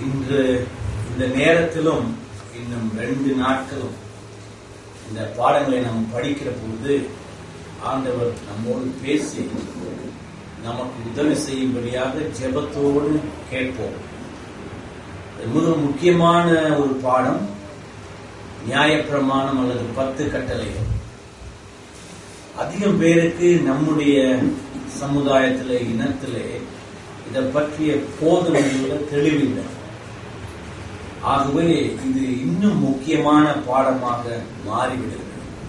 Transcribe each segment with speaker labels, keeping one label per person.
Speaker 1: இன்று இந்த நேரத்திலும் இன்னும் ரெண்டு நாட்களும் இந்த பாடங்களை நாம் படிக்கிற பொழுது ஆண்டவர் நம்மோடு பேசி நமக்கு உதவி செய்யும்படியாக ஜெபத்தோடு கேட்போம் மிக முக்கியமான ஒரு பாடம் நியாயப்பிரமாணம் அல்லது பத்து கட்டளைகள் அதிகம் பேருக்கு நம்முடைய சமுதாயத்திலே இனத்திலே இதை பற்றிய போதனைகள் தெளிவில்லை ஆகவே இது இன்னும் முக்கியமான பாடமாக மாறிவிடுகிறது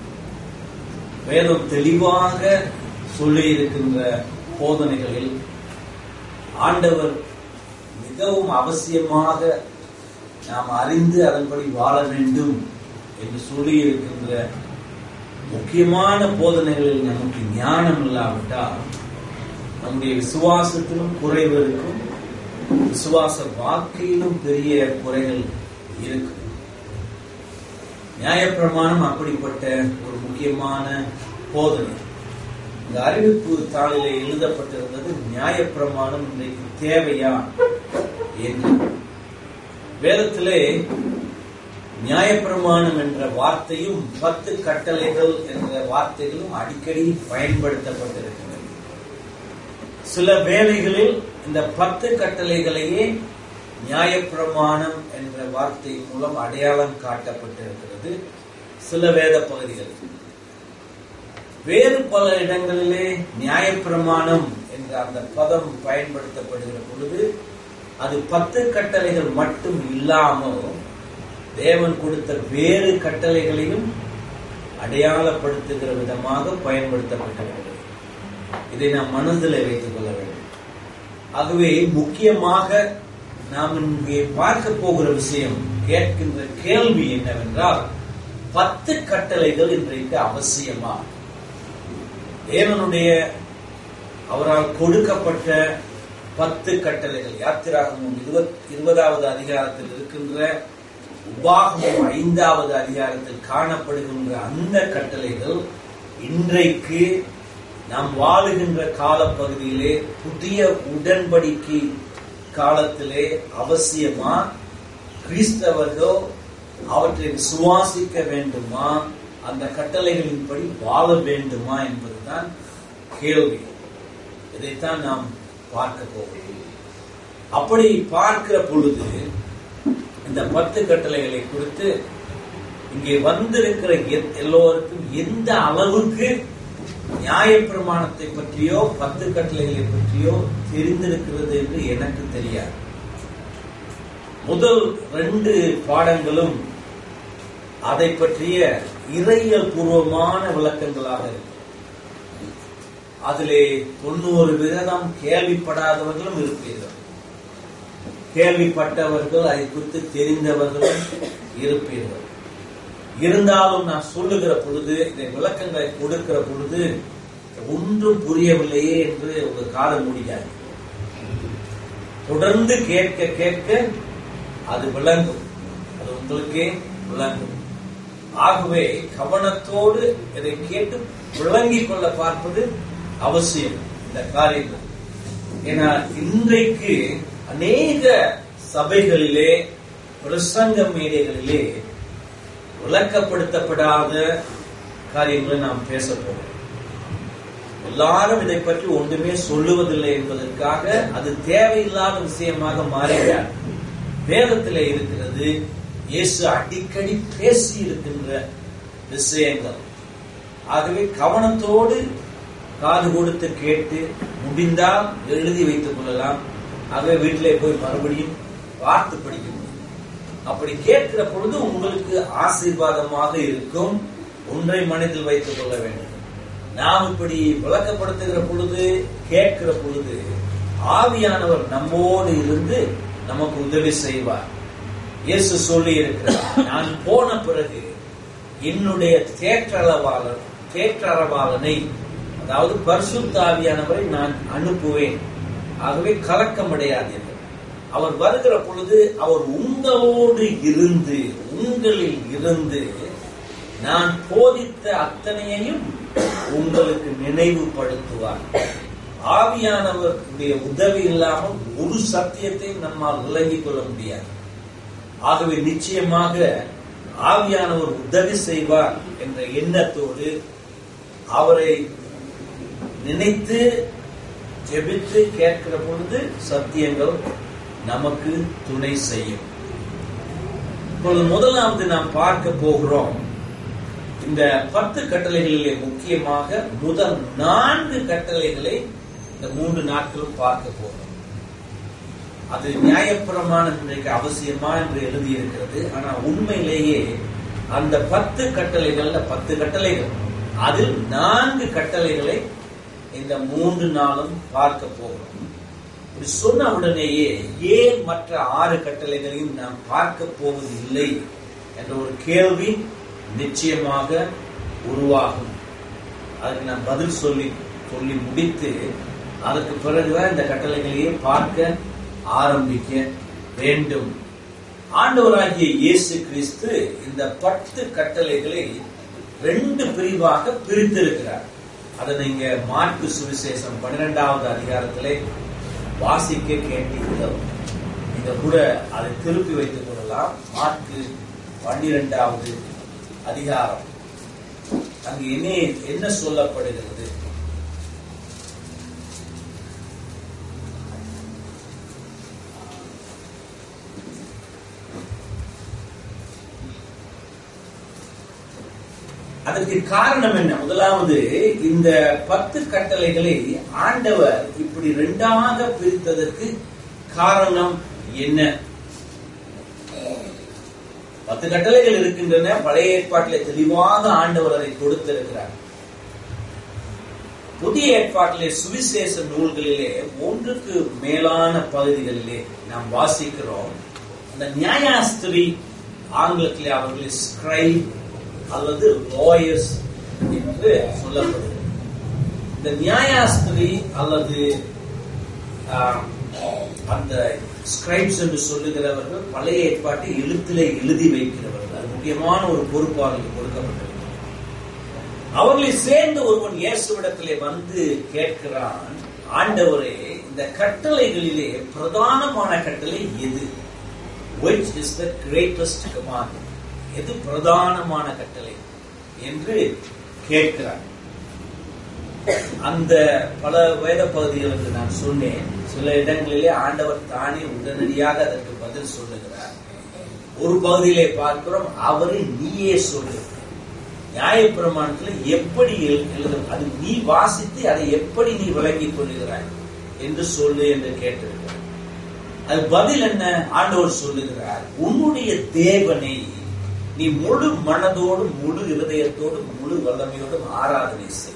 Speaker 1: வேதம் தெளிவாக சொல்லி இருக்கின்ற போதனைகளில் ஆண்டவர் மிகவும் அவசியமாக நாம் அறிந்து அதன்படி வாழ வேண்டும் என்று சொல்லி இருக்கின்ற முக்கியமான போதனைகளில் நமக்கு ஞானம் இல்லாவிட்டால் நம்முடைய விசுவாசத்திலும் குறைவு இருக்கும் விசுவாச வாழ்க்கையிலும் பெரிய குறைகள் இருக்கும் நியாயப்பிரமாணம் அப்படிப்பட்ட ஒரு முக்கியமான போதனை இந்த அறிவிப்பு தாளிலே எழுதப்பட்டிருந்தது நியாயப்பிரமாணம் இன்றைக்கு தேவையா என்று வேதத்திலே நியாயப்பிரமாணம் என்ற வார்த்தையும் பத்து கட்டளைகள் என்ற வார்த்தைகளும் அடிக்கடி பயன்படுத்தப்பட்டிருக்கின்றன சில வேளைகளில் இந்த பத்து கட்டளைகளையே நியாயப்பிரமாணம் என்ற வார்த்தை மூலம் அடையாளம் காட்டப்பட்டிருக்கிறது சில வேத பகுதிகளில் வேறு பல இடங்களிலே நியாயப்பிரமாணம் என்ற அந்த பதம் பயன்படுத்தப்படுகிற பொழுது அது பத்து கட்டளைகள் மட்டும் இல்லாமல் தேவன் கொடுத்த வேறு கட்டளைகளையும் அடையாளப்படுத்துகிற விதமாக பயன்படுத்தப்பட்டிருக்கிறது இதை நாம் மனதில் வைத்துக் கொள்ள வேண்டும் ஆகவே முக்கியமாக நாம் இங்கே பார்க்க போகிற விஷயம் கேட்கின்ற கேள்வி என்னவென்றால் பத்து கட்டளைகள் இன்றைக்கு அவசியமா தேவனுடைய அவரால் கொடுக்கப்பட்ட பத்து கட்டளைகள் யாத்திராகமும் இருபத் இருபதாவது அதிகாரத்தில் இருக்கின்ற உபாகமும் ஐந்தாவது அதிகாரத்தில் காணப்படுகின்ற அந்த கட்டளைகள் இன்றைக்கு நாம் வாழுகின்ற காலப்பகுதியிலே புதிய உடன்படிக்கை காலத்திலே அவசியமா கிறிஸ்தவர்கள் அவற்றை விசுவாசிக்க வேண்டுமா அந்த கட்டளைகளின்படி வாழ வேண்டுமா என்பதுதான் கேள்வி இதைத்தான் நாம் பார்க்க போகிறோம் அப்படி பார்க்கிற பொழுது இந்த பத்து கட்டளைகளை குறித்து இங்கே வந்திருக்கிற எல்லோருக்கும் எந்த அளவுக்கு நியாயப்பிரமாணத்தை பற்றியோ பத்து கட்டளைகளை பற்றியோ தெரிந்திருக்கிறது என்று எனக்கு தெரியாது முதல் ரெண்டு பாடங்களும் அதை பற்றிய இறையியல் பூர்வமான விளக்கங்களாக இருக்கு அதிலே தொண்ணூறு விதம் கேள்விப்படாதவர்களும் இருப்பீர்கள் கேள்விப்பட்டவர்கள் அதை குறித்து தெரிந்தவர்களும் இருப்பீர்கள் இருந்தாலும் நான் சொல்லுகிற பொழுது இந்த விளக்கங்களை கொடுக்கிற பொழுது ஒன்றும் புரியவில்லையே என்று உங்க காலம் முடியாது தொடர்ந்து கேட்க கேட்க அது விளங்கும் அது உங்களுக்கே விளங்கும் ஆகவே கவனத்தோடு இதை கேட்டு விளங்கிக் கொள்ள பார்ப்பது அவசியம் இந்த காரியங்கள் ஏன்னா இன்றைக்கு அநேக சபைகளிலே பிரசங்க மேடைகளிலே விளக்கப்படுத்தப்படாத காரியங்களை நாம் பேச போகிறோம் எல்லாரும் இதை பற்றி ஒன்றுமே சொல்லுவதில்லை என்பதற்காக அது தேவையில்லாத விஷயமாக மாறிவிடார் வேதத்தில் இருக்கிறது இயேசு அடிக்கடி பேசி இருக்கின்ற விஷயங்கள் ஆகவே கவனத்தோடு காது கொடுத்து கேட்டு முடிந்தால் எழுதி வைத்துக் கொள்ளலாம் ஆகவே வீட்டிலே போய் மறுபடியும் பார்த்து படிக்க முடியும் அப்படி கேட்கிற பொழுது உங்களுக்கு ஆசீர்வாதமாக இருக்கும் ஒன்றை மனதில் வைத்துக் கொள்ள வேண்டும் நாம் இப்படி விளக்கப்படுத்துகிற பொழுது கேட்கிற பொழுது ஆவியானவர் நம்மோடு இருந்து நமக்கு உதவி செய்வார் இயேசு சொல்லி இருக்கிறார் நான் போன பிறகு என்னுடைய தேற்றளவாளர் தேற்றரவாளனை அதாவது பரிசுத்த ஆவியானவரை நான் அனுப்புவேன் ஆகவே கலக்கம் அடையாதீர்கள் அவர் வருகிற பொழுது அவர் உங்களோடு இருந்து உங்களில் இருந்து நான் போதித்த அத்தனையையும் உங்களுக்கு நினைவுபடுத்துவார் ஆவியானவருடைய உதவி இல்லாமல் ஒரு சத்தியத்தையும் நம்மால் விளங்கிக் கொள்ள முடியாது ஆகவே நிச்சயமாக ஆவியானவர் உதவி செய்வார் என்ற எண்ணத்தோடு அவரை நினைத்து ஜெபித்து கேட்கிற பொழுது சத்தியங்கள் நமக்கு துணை செய்யும் இப்பொழுது முதலாவது நாம் பார்க்க போகிறோம் இந்த பத்து கட்டளைகளிலே முக்கியமாக முதல் நான்கு கட்டளைகளை இந்த மூன்று நாட்களும் பார்க்க போகிறோம் அது நியாயப்பிரமாணம் இன்றைக்கு அவசியமா என்று எழுதியிருக்கிறது ஆனா உண்மையிலேயே அந்த பத்து கட்டளைகள்ல பத்து கட்டளைகள் அதில் நான்கு கட்டளைகளை இந்த மூன்று நாளும் பார்க்க போகிறோம் இப்படி சொன்ன உடனேயே ஏன் மற்ற ஆறு கட்டளைகளையும் நாம் பார்க்க போவது இல்லை என்ற ஒரு கேள்வி நிச்சயமாக உருவாகும் அதுக்கு நான் பதில் சொல்லி சொல்லி முடித்து அதற்கு பிறகுதான் இந்த கட்டளைகளையே பார்க்க ஆரம்பிக்க வேண்டும் ஆண்டவராகிய இயேசு கிறிஸ்து இந்த பத்து கட்டளைகளை ரெண்டு பிரிவாக பிரித்திருக்கிறார் அதை நீங்க மார்க்கு சுவிசேஷம் பன்னிரெண்டாவது அதிகாரத்திலே வாசிக்க கேட்டீர்கள் நீங்க கூட அதை திருப்பி வைத்துக் கொள்ளலாம் மார்க்கு பன்னிரெண்டாவது அதிகாரம் அங்கு என்ன என்ன சொல்லப்படுகிறது அதற்கு காரணம் என்ன முதலாவது இந்த பத்து கட்டளைகளை ஆண்டவர் இப்படி ரெண்டாக பிரித்ததற்கு காரணம் என்ன பத்து கட்டளைகள் இருக்கின்றன பழைய ஏற்பாட்டில் தெளிவாக ஆண்டவர் அதை கொடுத்திருக்கிறார் புதிய ஏற்பாட்டிலே சுவிசேஷ நூல்களிலே ஒன்றுக்கு மேலான பகுதிகளிலே நாம் வாசிக்கிறோம் அந்த நியாயாஸ்திரி ஆங்கிலத்திலே அவர்களை ஸ்கிரைப் அல்லது லாயர்ஸ் என்று சொல்லப்படுகிறது இந்த நியாயாஸ்திரி அல்லது அந்த ஸ்கிரைப்ஸ் என்று சொல்லுகிறவர்கள் பழைய ஏற்பாட்டை எழுத்திலே எழுதி வைக்கிறவர்கள் அது முக்கியமான ஒரு பொறுப்பு அவர்களுக்கு கொடுக்கப்பட்டிருக்கிறது அவர்களை சேர்ந்து ஒருவன் இயேசுவிடத்திலே வந்து கேட்கிறான் ஆண்டவரே இந்த கட்டளைகளிலே பிரதானமான கட்டளை எது which is the greatest command எது பிரதானமான கட்டளை என்று கேட்கிறார் அந்த பல வேத பகுதிகளுக்கு நான் சொன்னேன் சில இடங்களிலே ஆண்டவர் தானே உடனடியாக அதற்கு பதில் சொல்லுகிறார் ஒரு பகுதியிலே பார்க்கிறோம் அவரை நீயே சொல்லு நியாயப்பிரமாணத்தில் எப்படி எழுதும் அது நீ வாசித்து அதை எப்படி நீ விளங்கிக் கொள்ளுகிறாய் என்று சொல்லு என்று கேட்டிருக்கிறார் அது பதில் என்ன ஆண்டவர் சொல்லுகிறார் உன்னுடைய தேவனை நீ முழு மனதோடும் முழு இருதயத்தோடும் முழு வல்லமையோடும் ஆராதனை செய்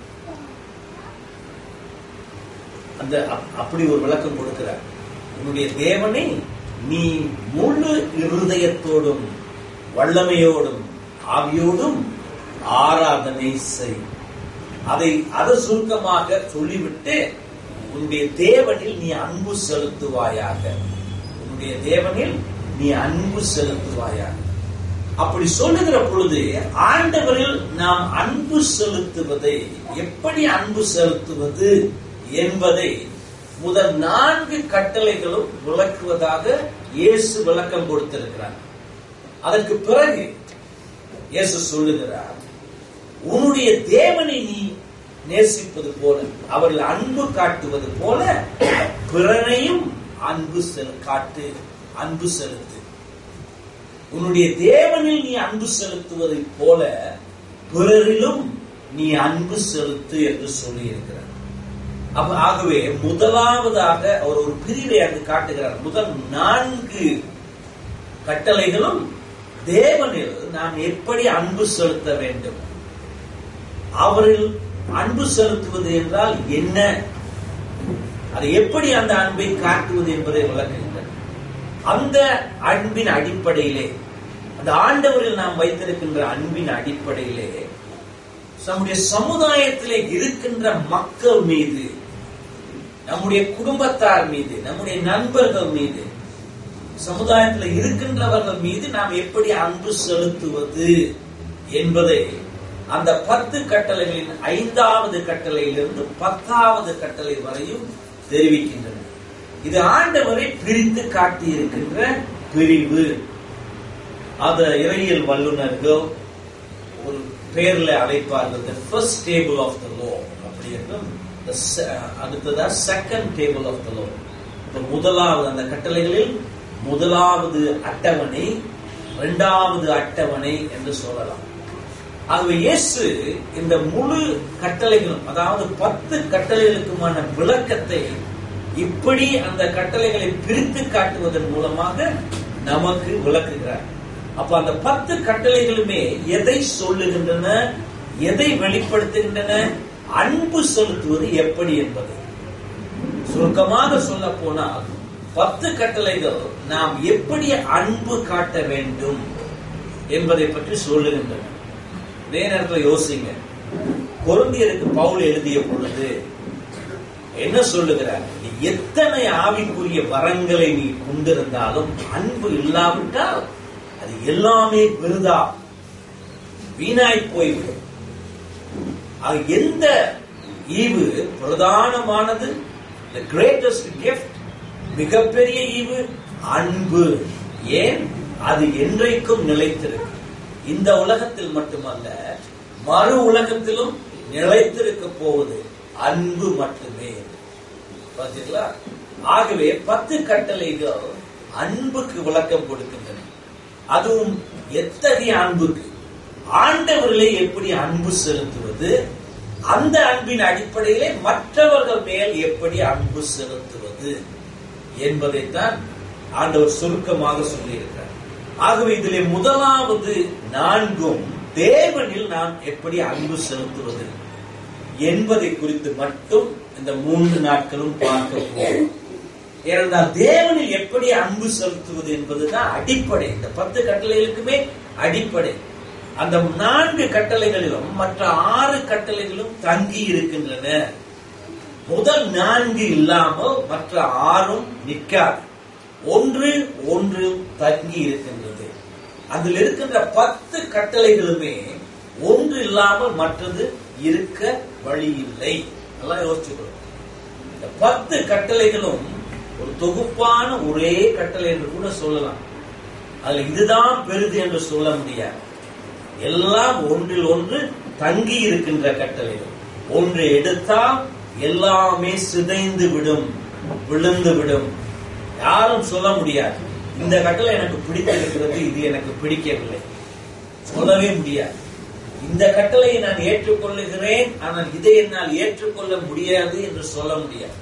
Speaker 1: அந்த அப்படி ஒரு விளக்கம் கொடுக்கிறார் உன்னுடைய தேவனை நீ முழு இருதயத்தோடும் வல்லமையோடும் ஆவியோடும் ஆராதனை செய் அதை அதை சுருக்கமாக சொல்லிவிட்டு உன்னுடைய தேவனில் நீ அன்பு செலுத்துவாயாக உன்னுடைய தேவனில் நீ அன்பு செலுத்துவாயாக அப்படி சொல்லுகிற பொழுது ஆண்டவரில் நாம் அன்பு செலுத்துவதை எப்படி அன்பு செலுத்துவது என்பதை முதல் நான்கு கட்டளைகளும் விளக்குவதாக இயேசு விளக்கம் கொடுத்திருக்கிறார் அதற்கு பிறகு இயேசு சொல்லுகிறார் உன்னுடைய தேவனை நீ நேசிப்பது போல அவர்கள் அன்பு காட்டுவது போல பிறனையும் அன்பு செலு காட்டு அன்பு செலுத்து உன்னுடைய தேவனில் நீ அன்பு செலுத்துவதை போல பிறரிலும் நீ அன்பு செலுத்து என்று சொல்லி இருக்கிறார் அப்ப ஆகவே முதலாவதாக அவர் ஒரு பிரிவை அங்கு காட்டுகிறார் முதல் நான்கு கட்டளைகளும் தேவனில் நாம் எப்படி அன்பு செலுத்த வேண்டும் அவரில் அன்பு செலுத்துவது என்றால் என்ன அதை எப்படி அந்த அன்பை காட்டுவது என்பதை விளக்குகின்றன அந்த அன்பின் அடிப்படையிலே அந்த ஆண்டவரில் நாம் வைத்திருக்கின்ற அன்பின் அடிப்படையிலே நம்முடைய சமுதாயத்திலே இருக்கின்ற மக்கள் மீது நம்முடைய குடும்பத்தார் மீது நம்முடைய நண்பர்கள் மீது சமுதாயத்தில் இருக்கின்றவர்கள் மீது நாம் எப்படி அன்பு செலுத்துவது என்பதை அந்த பத்து கட்டளைகளின் ஐந்தாவது கட்டளையிலிருந்து பத்தாவது கட்டளை வரையும் தெரிவிக்கின்றன இது ஆண்டவரை பிரித்து காட்டியிருக்கின்ற பிரிவு அத இறையியல் வல்லுநர்கள் ஒரு பேர்ல அழைப்பார்கள் the first table of the law அப்படி என்றும் the se- அடுத்ததா second table of the law இப்ப முதலாவது அந்த கட்டளைகளில் முதலாவது அட்டவணை இரண்டாவது அட்டவணை என்று சொல்லலாம் ஆகவே இயேசு இந்த முழு கட்டளைகளும் அதாவது பத்து கட்டளைகளுக்குமான விளக்கத்தை இப்படி அந்த கட்டளைகளை பிரித்து காட்டுவதன் மூலமாக நமக்கு விளக்குகிறார் அப்ப அந்த பத்து கட்டளைகளுமே எதை சொல்லுகின்றன எதை வெளிப்படுத்துகின்றன அன்பு செலுத்துவது எப்படி என்பது சுருக்கமாக சொல்ல போனால் பத்து கட்டளைகள் நாம் எப்படி அன்பு காட்ட வேண்டும் என்பதை பற்றி சொல்லுகின்றன அதே நேரத்தில் யோசிங்க கொருந்தியருக்கு பவுல் எழுதிய பொழுது என்ன சொல்லுகிறார் நீ எத்தனை ஆவிக்குரிய வரங்களை நீ கொண்டிருந்தாலும் அன்பு இல்லாவிட்டால் அது எல்லாமே விருதா வீணாய் போய்விடும் அது எந்த ஈவு பிரதானமானது the greatest gift மிகப்பெரிய ஈவு அன்பு ஏன் அது என்றைக்கும் நிலைத்திருக்கு இந்த உலகத்தில் மட்டுமல்ல மறு உலகத்திலும் நிலைத்திருக்க போவது அன்பு மட்டுமே பார்த்தீங்களா ஆகவே பத்து கட்டளைகள் அன்புக்கு விளக்கம் கொடுக்கின்றன அதுவும் எத்தகைய அன்புக்கு ஆண்டவர்களை எப்படி அன்பு செலுத்துவது அந்த அன்பின் அடிப்படையிலே மற்றவர்கள் மேல் எப்படி அன்பு செலுத்துவது என்பதைத்தான் ஆண்டவர் சுருக்கமாக சொல்லியிருக்கிறார் ஆகவே இதிலே முதலாவது நான்கும் தேவனில் நாம் எப்படி அன்பு செலுத்துவது என்பதை குறித்து மட்டும் இந்த மூன்று நாட்களும் பார்க்க போகிறோம் ஏனென்றால் தேவனில் எப்படி அன்பு செலுத்துவது என்பதுதான் அடிப்படை இந்த பத்து கட்டளைகளுக்குமே அடிப்படை அந்த நான்கு கட்டளைகளிலும் மற்ற ஆறு கட்டளைகளும் தங்கி இருக்கின்றன முதல் நான்கு இல்லாமல் மற்ற ஆறும் நிற்காது ஒன்று ஒன்று தங்கி இருக்கின்றது அதில் இருக்கின்ற பத்து கட்டளைகளுமே ஒன்று இல்லாமல் மற்றது இருக்க வழி இல்லை நல்லா யோசிச்சுக்கணும் இந்த பத்து கட்டளைகளும் ஒரு தொகுப்பான ஒரே கட்டளை என்று கூட சொல்லலாம் அதுல இதுதான் பெரிது என்று சொல்ல முடியாது எல்லாம் ஒன்றில் ஒன்று தங்கி இருக்கின்ற கட்டளைகள் ஒன்று எடுத்தால் எல்லாமே சிதைந்து விடும் விழுந்து விடும் யாரும் சொல்ல முடியாது இந்த கட்டளை எனக்கு பிடித்திருக்கிறது இது எனக்கு பிடிக்கவில்லை சொல்லவே முடியாது இந்த கட்டளையை நான் ஏற்றுக்கொள்ளுகிறேன் ஆனால் இதை என்னால் ஏற்றுக்கொள்ள முடியாது என்று சொல்ல முடியாது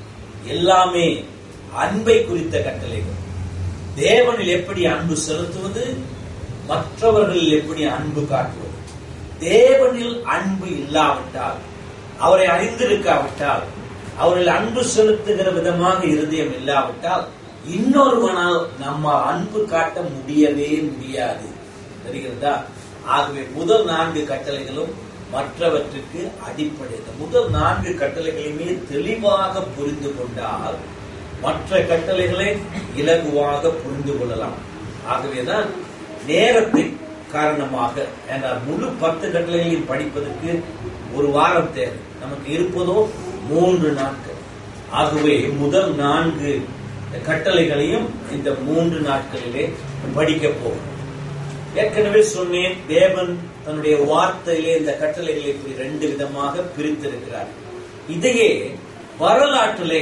Speaker 1: எல்லாமே அன்பை குறித்த கட்டளைகள் தேவனில் எப்படி அன்பு செலுத்துவது மற்றவர்களில் எப்படி அன்பு காட்டுவது தேவனில் அன்பு இல்லாவிட்டால் அவரை அறிந்திருக்காவிட்டால் அவரில் அன்பு செலுத்துகிற விதமாக இருதயம் இல்லாவிட்டால் இன்னொருவனால் நம்ம அன்பு காட்ட முடியவே முடியாது தெரிகிறதா ஆகவே முதல் நான்கு கட்டளைகளும் மற்றவற்றுக்கு அடிப்படை இந்த முதல் நான்கு கட்டளைகளையுமே தெளிவாக புரிந்து கொண்டால் மற்ற கட்டளைகளை இலகுவாக புரிந்து கொள்ளலாம் ஆகவேதான் நேரத்தை காரணமாக என்றால் முழு பத்து கட்டளைகளையும் படிப்பதற்கு ஒரு வாரம் தேவை நமக்கு இருப்பதோ மூன்று நாட்கள் ஆகவே முதல் நான்கு கட்டளைகளையும் இந்த மூன்று நாட்களிலே படிக்க போகிறோம் ஏற்கனவே சொன்னேன் தேவன் தன்னுடைய வார்த்தையிலே இந்த கட்டளைகளை இப்படி ரெண்டு விதமாக பிரித்திருக்கிறார் இதையே வரலாற்றிலே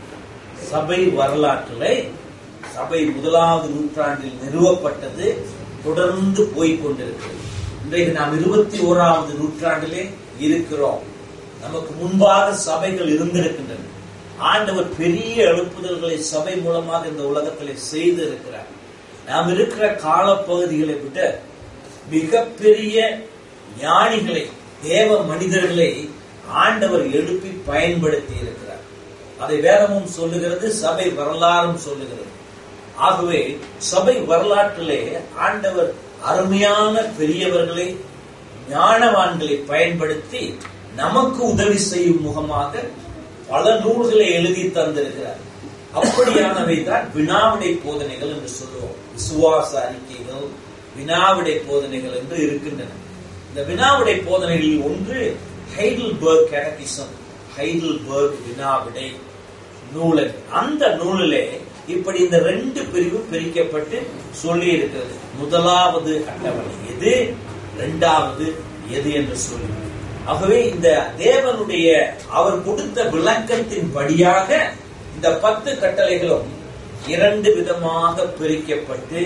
Speaker 1: சபை வரலாற்றிலே சபை முதலாவது நூற்றாண்டில் நிறுவப்பட்டது தொடர்ந்து போய்க் கொண்டிருக்கிறது இன்றைக்கு நாம் இருபத்தி ஓராவது நூற்றாண்டிலே இருக்கிறோம் நமக்கு முன்பாக சபைகள் இருந்திருக்கின்றன ஆண்டவர் பெரிய எழுப்புதல்களை சபை மூலமாக இந்த உலகத்திலே செய்து இருக்கிறார் நாம் இருக்கிற காலப்பகுதிகளை விட மிகப்பெரிய ஞானிகளை தேவ மனிதர்களை ஆண்டவர் எழுப்பி பயன்படுத்தி இருக்கிறார் அதை வேதமும் சொல்லுகிறது சபை வரலாறும் சொல்லுகிறது ஆகவே சபை வரலாற்றிலே ஆண்டவர் அருமையான பெரியவர்களை ஞானவான்களை பயன்படுத்தி நமக்கு உதவி செய்யும் முகமாக பல நூல்களை எழுதி தந்திருக்கிறார் அப்படியானவை தான் வினாவிடை போதனைகள் என்று சொல்லுவோம் விசுவாச அறிக்கைகள் வினாவிடை போதனைகள் என்று இருக்கின்றன இந்த வினாவிடை போதனைகளில் ஒன்று ஹைடல்பர்க் கேட்டகிசம் ஹைடல்பர்க் வினாவிடை நூலன் அந்த நூலிலே இப்படி இந்த ரெண்டு பிரிவும் பிரிக்கப்பட்டு சொல்லி இருக்கிறது முதலாவது அட்டவணை எது இரண்டாவது எது என்று சொல்லி ஆகவே இந்த தேவனுடைய அவர் கொடுத்த விளக்கத்தின் படியாக இந்த பத்து கட்டளைகளும் இரண்டு விதமாக பிரிக்கப்பட்டு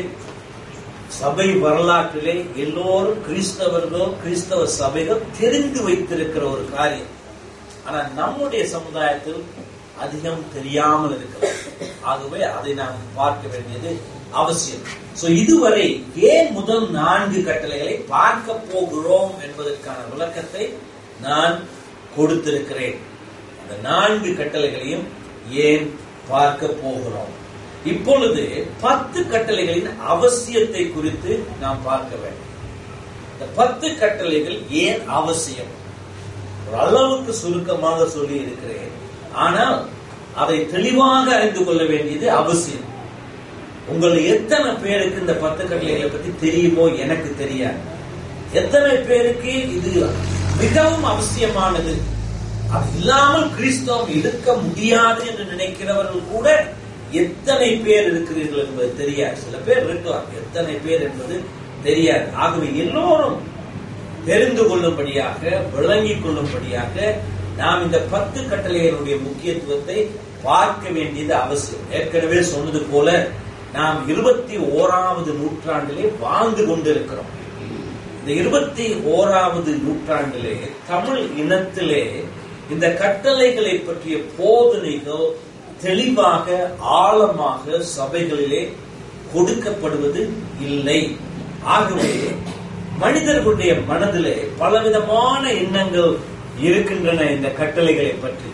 Speaker 1: சபை வரலாற்றிலே எல்லோரும் கிறிஸ்தவர்களோ கிறிஸ்தவ சபைகள் தெரிந்து வைத்திருக்கிற ஒரு காரியம் ஆனா நம்முடைய சமுதாயத்தில் அதிகம் தெரியாமல் இருக்கிறது ஆகவே அதை நாம் பார்க்க வேண்டியது அவசியம் சோ இதுவரை ஏன் முதல் நான்கு கட்டளைகளை பார்க்க போகிறோம் என்பதற்கான விளக்கத்தை நான் கொடுத்திருக்கிறேன் அந்த நான்கு கட்டளைகளையும் ஏன் பார்க்க போகிறோம் இப்பொழுது பத்து கட்டளைகளின் அவசியத்தை குறித்து நாம் பார்க்க வேண்டும் இந்த பத்து கட்டளைகள் ஏன் அவசியம் ஒரு அளவுக்கு சுருக்கமாக சொல்லி இருக்கிறேன் ஆனால் அதை தெளிவாக அறிந்து கொள்ள வேண்டியது அவசியம் உங்கள் எத்தனை பேருக்கு இந்த பத்து கட்டளைகளை பத்தி தெரியுமோ எனக்கு தெரியாது எத்தனை பேருக்கு இது மிகவும் அவசியமானது அது இல்லாமல் கிறிஸ்தவம் இருக்க முடியாது என்று நினைக்கிறவர்கள் கூட எத்தனை பேர் இருக்கிறீர்கள் என்பது தெரியாது சில பேர் இருக்கலாம் எத்தனை பேர் என்பது தெரியாது ஆகவே எல்லோரும் தெரிந்து கொள்ளும்படியாக விளங்கிக் கொள்ளும்படியாக நாம் இந்த பத்து கட்டளைகளுடைய முக்கியத்துவத்தை பார்க்க வேண்டியது அவசியம் ஏற்கனவே சொன்னது போல நாம் இருபத்தி ஓராவது நூற்றாண்டிலே வாழ்ந்து கொண்டிருக்கிறோம் இந்த இருபத்தி ஓராவது நூற்றாண்டிலே தமிழ் இனத்திலே இந்த கட்டளைகளை பற்றிய போதனைகள் தெளிவாக ஆழமாக சபைகளிலே கொடுக்கப்படுவது இல்லை ஆகவே மனிதர்களுடைய மனதிலே பலவிதமான எண்ணங்கள் இருக்கின்றன இந்த கட்டளைகளை பற்றி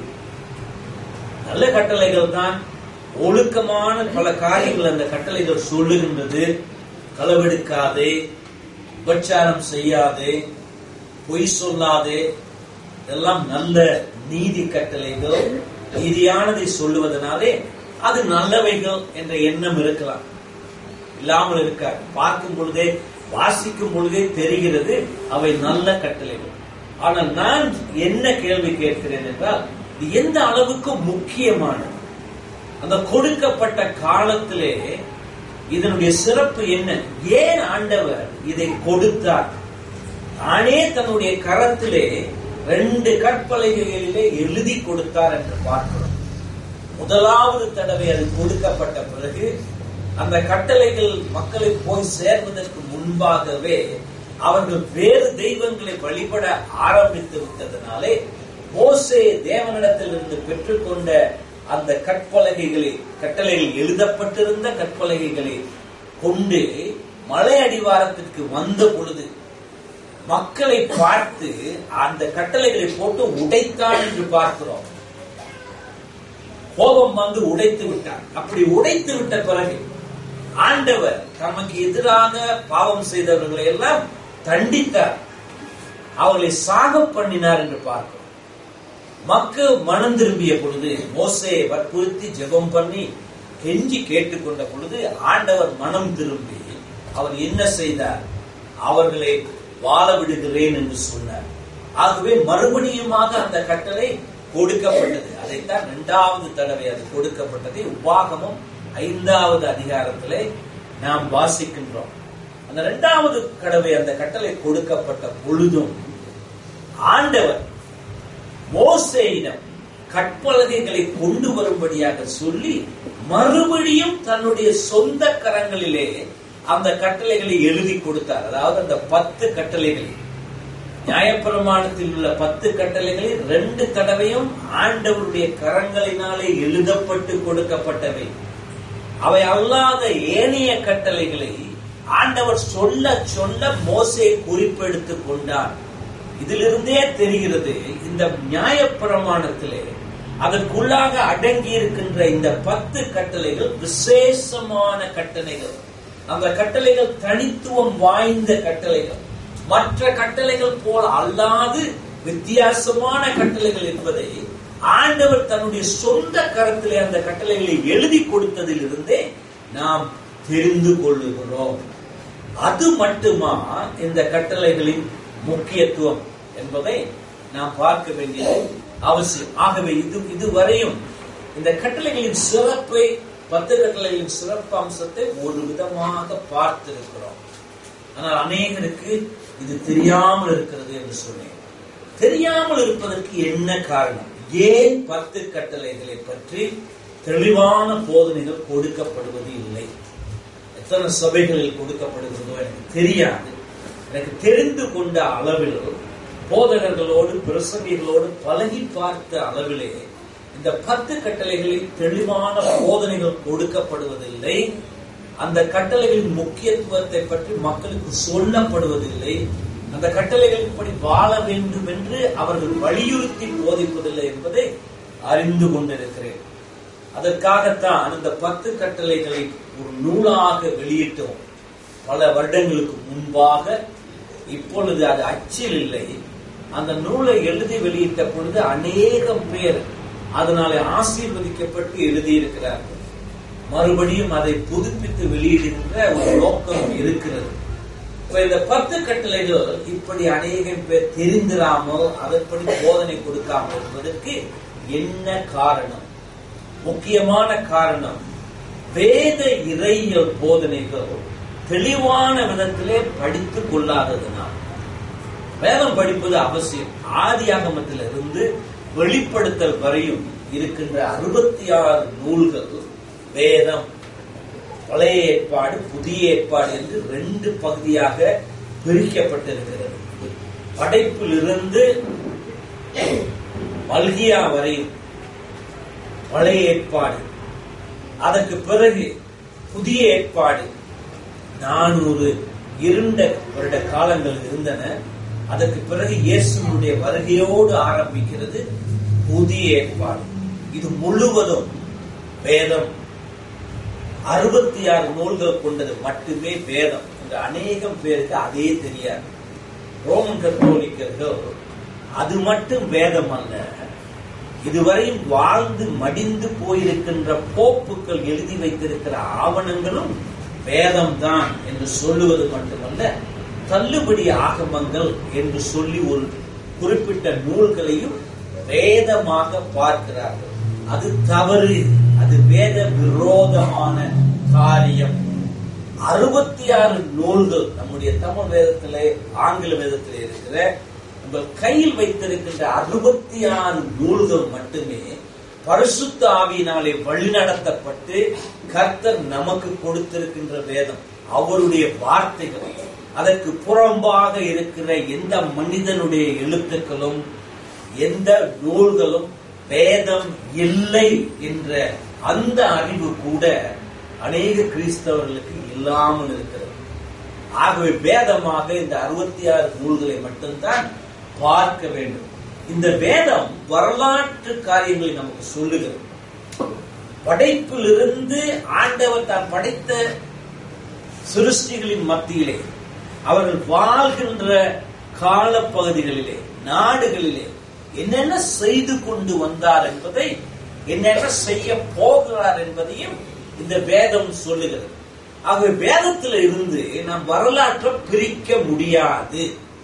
Speaker 1: நல்ல கட்டளைகள் தான் ஒழுக்கமான பல காரியங்கள் அந்த கட்டளைகள் சொல்லுகின்றது களவெடுக்காதே உபச்சாரம் செய்யாதே பொய் சொல்லாதே இதெல்லாம் நல்ல நீதி கட்டளைகள் நீதியானதை சொல்லுவதனாலே அது நல்லவைகள் என்ற எண்ணம் இருக்கலாம் இல்லாமல் இருக்காது பார்க்கும் பொழுதே வாசிக்கும் பொழுதே தெரிகிறது அவை நல்ல கட்டளைகள் ஆனால் நான் என்ன கேள்வி கேட்கிறேன் என்றால் இது எந்த அளவுக்கு முக்கியமானது அந்த கொடுக்கப்பட்ட காலத்திலே இதனுடைய சிறப்பு என்ன ஏன் ஆண்டவர் இதை கொடுத்தார் தானே தன்னுடைய கரத்திலே ரெண்டு கற்பலகைகளிலே எழுதி கொடுத்தார் என்று பார்க்கிறோம் முதலாவது தடவை அது கொடுக்கப்பட்ட பிறகு அந்த கட்டளைகள் மக்களுக்கு போய் சேர்வதற்கு முன்பாகவே அவர்கள் வேறு தெய்வங்களை வழிபட ஆரம்பித்து விட்டதனாலே மோசே தேவனிடத்திலிருந்து பெற்றுக்கொண்ட அந்த கற்பலகைகளை கட்டளைகள் எழுதப்பட்டிருந்த கற்பலகைகளை கொண்டு மலை அடிவாரத்திற்கு வந்த பொழுது மக்களை பார்த்து அந்த கட்டளைகளை போட்டு உடைத்தான் என்று பார்க்கிறோம் கோபம் வந்து உடைத்து விட்டார் அப்படி உடைத்து விட்ட பிறகு ஆண்டவர் தமக்கு எதிராக பாவம் செய்தவர்களை எல்லாம் தண்டித்தார் அவர்களை சாக பண்ணினார் என்று பார்க்கிறோம் மக்கள் மனம் திரும்பிய பொழுது மோசையை வற்புறுத்தி ஜெபம் பண்ணி கெஞ்சி கேட்டுக்கொண்ட பொழுது ஆண்டவர் மனம் திரும்பி அவர் என்ன செய்தார் அவர்களை வாழ விடுகிறேன் என்று சொன்னார் ஆகவே மறுபடியுமாக அந்த கட்டளை கொடுக்கப்பட்டது அதைத்தான் இரண்டாவது தடவை அது கொடுக்கப்பட்டது உபாகமும் ஐந்தாவது அதிகாரத்திலே நாம் வாசிக்கின்றோம் அந்த இரண்டாவது கடவை அந்த கட்டளை கொடுக்கப்பட்ட பொழுதும் ஆண்டவர் மோசையிடம் கற்பலகைகளை கொண்டு வரும்படியாக சொல்லி மறுபடியும் தன்னுடைய சொந்த கரங்களிலே அந்த கட்டளைகளை எழுதி கொடுத்தார் அதாவது அந்த பத்து கட்டளைகள் நியாயப்பிரமாணத்தில் உள்ள பத்து கட்டளைகளில் ரெண்டு தடவையும் ஆண்டவருடைய கரங்களினாலே எழுதப்பட்டு கொடுக்கப்பட்டவை அவை அல்லாத ஏனைய கட்டளைகளை ஆண்டவர் சொல்ல சொல்ல மோசே குறிப்பெடுத்துக் கொண்டார் இதிலிருந்தே தெரிகிறது இந்த நியாயப்பிரமாணத்திலே அதற்குள்ளாக அடங்கி இருக்கின்ற இந்த பத்து கட்டளைகள் விசேஷமான கட்டளைகள் அந்த கட்டளைகள் தனித்துவம் வாய்ந்த கட்டளைகள் மற்ற கட்டளைகள் போல அல்லாது வித்தியாசமான கட்டளைகள் என்பதை ஆண்டவர் தன்னுடைய சொந்த கரத்திலே அந்த கட்டளைகளை எழுதி கொடுத்ததிலிருந்தே நாம் தெரிந்து கொள்ளுகிறோம் அது மட்டுமா இந்த கட்டளைகளின் முக்கியத்துவம் என்பதை நாம் பார்க்க வேண்டியது அவசியம் ஆகவே இது இதுவரையும் இந்த கட்டளைகளின் சிறப்பை பத்து கட்டளைகளின் சிறப்பு அம்சத்தை ஒரு விதமாக பார்த்திருக்கிறோம் ஆனால் அநேகருக்கு இது தெரியாமல் இருக்கிறது என்று சொன்னேன் தெரியாமல் இருப்பதற்கு என்ன காரணம் ஏன் பத்து கட்டளைகளை பற்றி தெளிவான போதனைகள் கொடுக்கப்படுவது இல்லை எத்தனை சபைகளில் கொடுக்கப்படுகிறதோ எனக்கு தெரியாது எனக்கு தெரிந்து கொண்ட அளவில் போதகர்களோடு பிரசங்கிகளோடு பழகி பார்த்த அளவிலே இந்த பத்து கட்டளைகளில் தெளிவான போதனைகள் கொடுக்கப்படுவதில்லை அந்த கட்டளைகளின் முக்கியத்துவத்தை பற்றி மக்களுக்கு சொல்லப்படுவதில்லை அந்த கட்டளைகளின்படி வாழ வேண்டும் என்று அவர்கள் வலியுறுத்தி போதிப்பதில்லை என்பதை அறிந்து கொண்டிருக்கிறேன் அதற்காகத்தான் அந்த பத்து கட்டளைகளை ஒரு நூலாக வெளியிட்டோம் பல வருடங்களுக்கு முன்பாக இப்பொழுது அது அச்சில் இல்லை அந்த நூலை எழுதி வெளியிட்ட பொழுது அநேகம் பேர் அதனாலே ஆசீர்வதிக்கப்பட்டு எழுதியிருக்கிறார்கள் மறுபடியும் அதை புதுப்பித்து வெளியிடுகின்ற ஒரு நோக்கம் இருக்கிறது இப்ப இந்த பத்து கட்டளைகள் இப்படி அநேகம் பேர் தெரிந்திராமல் அதன்படி போதனை கொடுக்காமல் இருப்பதற்கு என்ன காரணம் முக்கியமான காரணம் வேத இறையியல் போதனைகள் தெளிவான விதத்திலே படித்துக் கொள்ளாததுனால் வேதம் படிப்பது அவசியம் ஆதியாகமத்திலிருந்து வெளிப்படுத்தல் வரையும் இருக்கின்ற அறுபத்தி ஆறு நூல்கள் வேதம் பழைய ஏற்பாடு புதிய ஏற்பாடு என்று ரெண்டு பகுதியாக பிரிக்கப்பட்டிருக்கிறது படைப்பிலிருந்து மல்கியா வரையும் பழைய ஏற்பாடு அதற்கு பிறகு புதிய ஏற்பாடு நானூறு இருண்ட வருட காலங்கள் இருந்தன அதற்கு பிறகு இயேசுனுடைய வருகையோடு ஆரம்பிக்கிறது புதிய ஏற்பாடு இது முழுவதும் வேதம் அறுபத்தி ஆறு நூல்கள் கொண்டது மட்டுமே வேதம் என்று அநேகம் பேருக்கு அதே தெரியாது ரோமன் கத்தோலிக்கர்கள் அது மட்டும் வேதம் அல்ல இதுவரையும் வாழ்ந்து மடிந்து போயிருக்கின்ற போப்புக்கள் எழுதி வைத்திருக்கிற ஆவணங்களும் வேதம் தான் என்று சொல்லுவது மட்டுமல்ல தள்ளுபடி ஆகமங்கள் என்று சொல்லி ஒரு குறிப்பிட்ட நூல்களையும் வேதமாக பார்க்கிறார்கள் அது தவறு அது வேத விரோதமான காரியம் அறுபத்தி ஆறு நூல்கள் நம்முடைய தமிழ் வேதத்திலே ஆங்கில வேதத்திலே இருக்கிற உங்கள் கையில் வைத்திருக்கின்ற அறுபத்தி ஆறு நூல்கள் மட்டுமே பரிசுத்த ஆவியினாலே வழிநடத்தப்பட்டு கர்த்தர் நமக்கு கொடுத்திருக்கின்ற வேதம் அவருடைய வார்த்தைகள் அதற்கு புறம்பாக இருக்கிற எந்த மனிதனுடைய எழுத்துக்களும் எந்த நூல்களும் வேதம் இல்லை என்ற அந்த அறிவு கூட அநேக கிறிஸ்தவர்களுக்கு இல்லாமல் இருக்கிறது ஆகவே வேதமாக இந்த அறுபத்தி ஆறு நூல்களை மட்டும்தான் பார்க்க வேண்டும் இந்த வேதம் வரலாற்று காரியங்களை நமக்கு சொல்லுகிறது படைப்பிலிருந்து ஆண்டவர் தான் படைத்த சிருஷ்டிகளின் மத்தியிலே அவர்கள் வாழ்கின்ற காலப்பகுதிகளிலே நாடுகளிலே என்னென்ன செய்து கொண்டு வந்தார் என்பதை என்னென்ன செய்ய போகிறார் என்பதையும் இந்த வேதம் சொல்லுகிறது ஆகவே வேதத்தில் இருந்து நாம் வரலாற்றை பிரிக்க முடியாது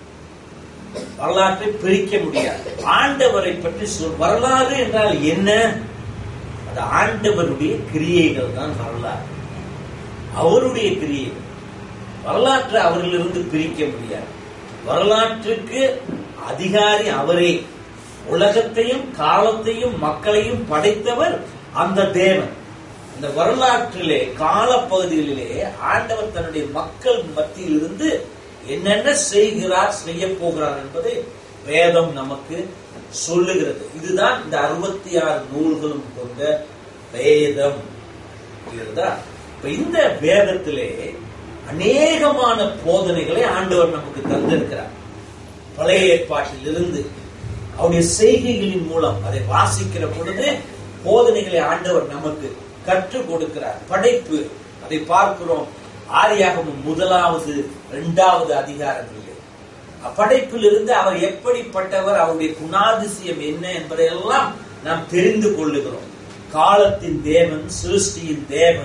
Speaker 1: வரலாற்றை பிரிக்க முடியாது ஆண்டவரை பற்றி சொல் வரலாறு என்றால் என்ன அது ஆண்டவருடைய கிரியைகள் தான் வரலாறு அவருடைய கிரியைகள் வரலாற்றை அவரிலிருந்து பிரிக்க முடியாது வரலாற்றுக்கு அதிகாரி அவரே உலகத்தையும் காலத்தையும் மக்களையும் படைத்தவர் அந்த தேவன் இந்த வரலாற்றிலே காலப்பகுதிகளிலே ஆண்டவர் தன்னுடைய மக்கள் மத்தியில் இருந்து என்னென்ன செய்கிறார் செய்ய போகிறார் என்பதை வேதம் நமக்கு சொல்லுகிறது இதுதான் இந்த அறுபத்தி ஆறு நூல்களும் கொண்ட வேதம் புரியுறதா இப்ப இந்த வேதத்திலே அநேகமான போதனைகளை ஆண்டவர் நமக்கு தந்திருக்கிறார் பழைய ஏற்பாட்டில் இருந்து அவருடைய செய்கைகளின் மூலம் அதை வாசிக்கிற பொழுது போதனைகளை ஆண்டவர் நமக்கு கற்றுக் கொடுக்கிறார் படைப்பு அதை பார்க்கிறோம் ஆரியாகமும் முதலாவது இரண்டாவது அதிகாரங்களிலே அப்படைப்பில் இருந்து அவர் எப்படிப்பட்டவர் அவருடைய குணாதிசயம் என்ன என்பதையெல்லாம் நாம் தெரிந்து கொள்ளுகிறோம் காலத்தின் தேவன் சிருஷ்டியின் தேவன்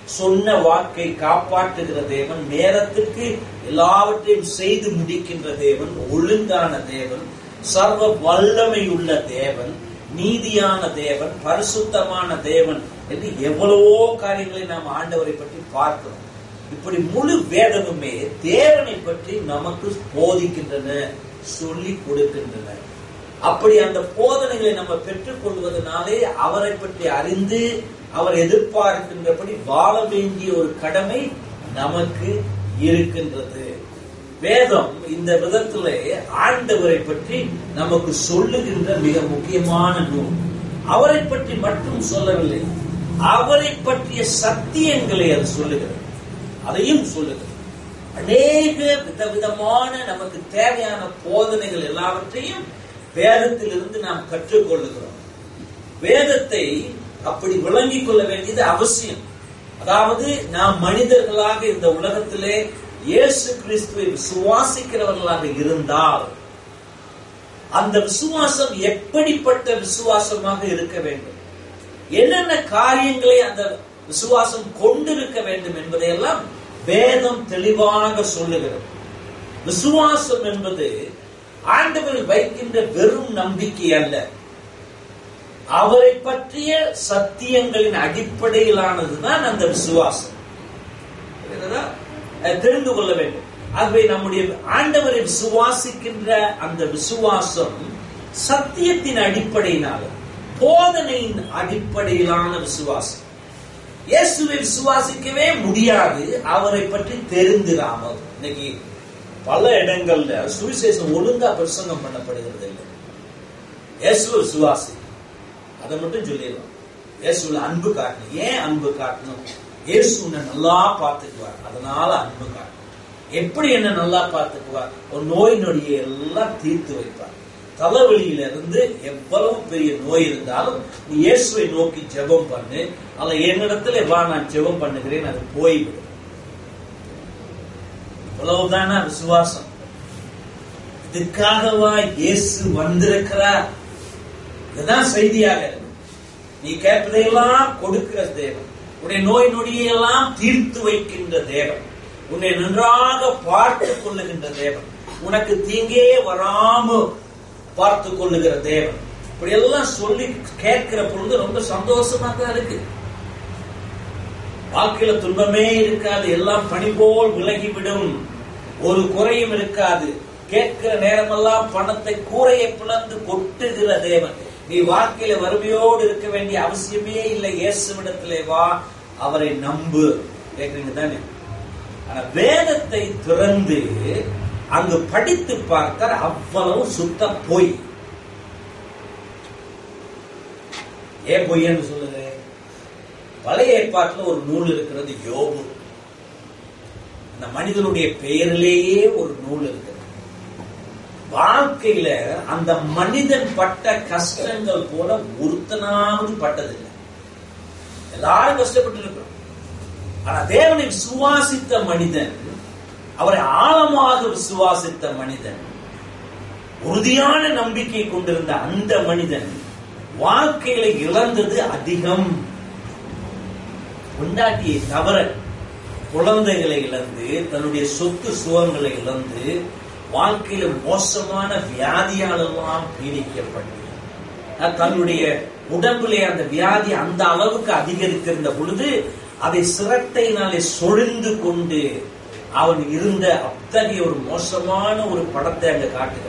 Speaker 1: சொன்ன வாக்கை காப்பாற்றுகிற தேவன் நேரத்துக்கு எல்லாவற்றையும் செய்து முடிக்கின்ற தேவன் ஒழுங்கான தேவன் சர்வ வல்லமையுள்ள தேவன் நீதியான தேவன் பரிசுத்தமான தேவன் என்று எவ்வளவோ காரியங்களை நாம் ஆண்டவரை பற்றி பார்க்கிறோம் இப்படி முழு வேதமுமே தேவனை பற்றி நமக்கு போதிக்கின்றன சொல்லி கொடுக்கின்றன அப்படி அந்த போதனைகளை நம்ம பெற்றுக் கொள்வதனாலே அவரை பற்றி அறிந்து அவர் எதிர்பார்க்கின்றபடி வாழ வேண்டிய ஒரு கடமை நமக்கு இருக்கின்றது வேதம் இந்த விதத்திலே ஆண்டவரை பற்றி நமக்கு சொல்லுகின்ற மிக முக்கியமான நூல் அவரை பற்றி மட்டும் சொல்லவில்லை அவரை பற்றிய சத்தியங்களை அது சொல்லுகிறது அதையும் சொல்லுகிறது அநேக விதவிதமான நமக்கு தேவையான போதனைகள் எல்லாவற்றையும் வேதத்திலிருந்து நாம் கற்றுக்கொள்ளுகிறோம் வேதத்தை அப்படி விளங்கிக் கொள்ள வேண்டியது அவசியம் அதாவது நாம் மனிதர்களாக இந்த உலகத்திலே இயேசு கிறிஸ்துவை விசுவாசிக்கிறவர்களாக இருந்தால் அந்த விசுவாசம் எப்படிப்பட்ட விசுவாசமாக இருக்க வேண்டும் என்னென்ன காரியங்களை அந்த விசுவாசம் கொண்டிருக்க வேண்டும் என்பதையெல்லாம் வேதம் தெளிவாக சொல்லுகிறது விசுவாசம் என்பது ஆண்டவர் வைக்கின்ற வெறும் நம்பிக்கை அல்ல அவரை பற்றிய சத்தியங்களின் அடிப்படையிலானதுதான் அந்த விசுவாசம் புரிகிறதா? அதை தெரிந்து கொள்ள வேண்டும் ஆகவே நம்முடைய ஆண்டவரை விசுவாசிக்கின்ற அந்த விசுவாசம் சத்தியத்தின் அடிப்படையினால போதனையின் அடிப்படையிலான விசுவாசம் இயேசுவை விசுவாசிக்கவே முடியாது அவரை பற்றி தெரிந்திராமல் இன்னைக்கு பல இடங்கள்ல சுவிசேஷம் ஒழுங்கா பிரசங்கம் பண்ணப்படுகிறது இல்லை இயேசுவை விசுவாசி அதை மட்டும் சொல்லிடலாம் இயேசுல அன்பு காட்டணும் ஏன் அன்பு காட்டணும் இயேசு உன்னை நல்லா பார்த்துக்குவார் அதனால அன்பு காட்டணும் எப்படி என்ன நல்லா பார்த்துக்குவார் ஒரு நோய் நொடியை எல்லாம் தீர்த்து வைப்பார் தலைவலியில இருந்து எவ்வளவு பெரிய நோய் இருந்தாலும் நீ இயேசுவை நோக்கி ஜெபம் பண்ணு அல்ல என்னிடத்துல வா நான் ஜெபம் பண்ணுகிறேன் அது போய்விடும் இவ்வளவுதானா விசுவாசம் இதுக்காகவா இயேசு வந்திருக்கிறார் இதுதான் செய்தியாக இருக்கு. நீ கேட்பதையெல்லாம் கொடுக்கிற தேவன் உன்னை நோய் நொடியெல்லாம் தீர்த்து வைக்கின்ற தேவன் உன்னை நன்றாக பார்த்துக் கொள்ளுகின்ற தேவன் உனக்கு தீங்கே வராம பார்த்து கொள்ளுகிற தேவன் இப்படி எல்லாம் சொல்லி கேட்கிற பொழுது ரொம்ப சந்தோஷமா தான் இருக்கு வாழ்க்கையில துன்பமே இருக்காது எல்லாம் பனி போல் விலகிவிடும் ஒரு குறையும் இருக்காது கேட்கிற நேரமெல்லாம் பணத்தை கூரையை பிளந்து கொட்டுகிற தேவன் நீ வாழ்க்கையில வறுமையோடு இருக்க வேண்டிய அவசியமே இல்லை இயேசுவிடத்திலே வா அவரை நம்பு கேக்குறீங்க தானே ஆனா வேதத்தை திறந்து அங்கு படித்து பார்த்தால் அவ்வளவு சுத்த பொய் ஏன் பொய்ன்னு சொல்லுது பழைய ஏற்பாட்டுல ஒரு நூல் இருக்கிறது யோபு அந்த மனிதனுடைய பெயரிலேயே ஒரு நூல் இருக்கிறது வாழ்க்கையில அந்த மனிதன் பட்ட கஷ்டங்கள் போல ஒருத்தனாவது பட்டதில்லை எல்லாரும் கஷ்டப்பட்டு இருக்கிறோம் ஆனா தேவனை விசுவாசித்த மனிதன் அவரை ஆழமாக விசுவாசித்த மனிதன் உறுதியான நம்பிக்கை கொண்டிருந்த அந்த மனிதன் வாழ்க்கையில இழந்தது அதிகம் கொண்டாட்டியை தவிர குழந்தைகளை இழந்து தன்னுடைய சொத்து சுகங்களை இழந்து வாழ்க்கையில மோசமான வியாதியாலெல்லாம் பீடிக்கப்பட்டு அஹ் தன்னுடைய உடம்பிலே அந்த வியாதி அந்த அளவுக்கு அதிகரித்திருந்த பொழுது அதை சிரட்டையினாலே சொழிந்து கொண்டு அவன் இருந்த அத்தகைய ஒரு மோசமான ஒரு படத்தை அங்க காட்டுகிறார்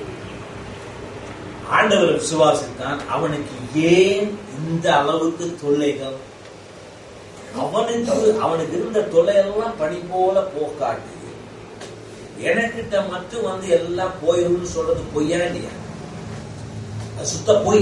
Speaker 1: ஆண்டவர் விசுவாசித்தான் அவனுக்கு ஏன் இந்த அளவுக்கு தொல்லைகள் அவனுக்கு அவனுக்கு இருந்த தொல்லையெல்லாம் பனி போல போக்காட்டு எனக்கிட்ட மட்டும் வந்து எல்லாம் போயிரும்னு சொல்றது பொய்யா இல்லையா அது சுத்த பொய்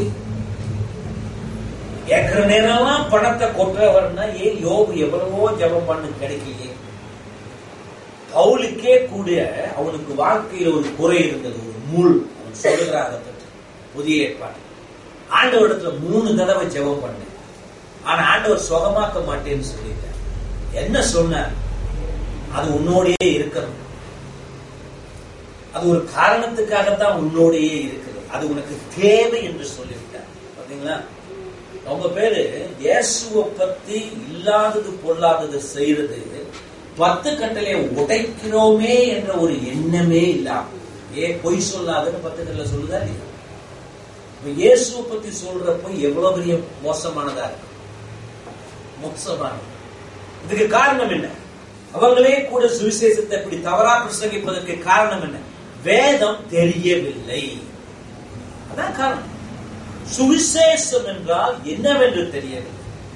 Speaker 1: ஏக்கிற நேரம்லாம் பணத்தை கொட்டுறவர்னா ஏன் யோபு எவ்வளவோ ஜெபம் பண்ணு கிடைக்கலையே பவுலுக்கே கூட அவனுக்கு வாழ்க்கையில ஒரு குறை இருந்தது ஒரு முள் அவன் சொல்லுகிறான் அதை பற்றி புதிய ஏற்பாடு ஆண்டவரிடத்துல மூணு தடவை ஜெபம் பண்ணேன் ஆனா ஆண்டவர் சுகமாக்க மாட்டேன்னு சொல்லிட்டார் என்ன சொன்னார் அது உன்னோடையே இருக்கணும் அது ஒரு காரணத்துக்காகத்தான் உன்னோடையே இருக்கிறது அது உனக்கு தேவை என்று சொல்லிவிட்டார் பாத்தீங்களா அவங்க பேரு இயேசுவை பத்தி இல்லாதது பொல்லாதது செய்யறது பத்து கட்டளையை உடைக்கிறோமே என்ற ஒரு எண்ணமே இல்லாம ஏ பொய் சொல்லாதுன்னு பத்து கட்டளை சொல்லுதா இல்லையா இப்ப இயேசுவை பத்தி சொல்றப்போ எவ்வளவு பெரிய மோசமானதா இருக்கு மோசமானது இதுக்கு காரணம் என்ன அவங்களே கூட சுவிசேஷத்தை இப்படி தவறா பிரசங்கிப்பதற்கு காரணம் என்ன வேதம் தெரியவில்லை அதான் காரணம் சுவிசேஷம் என்றால் என்னவென்று தெரியவில்லை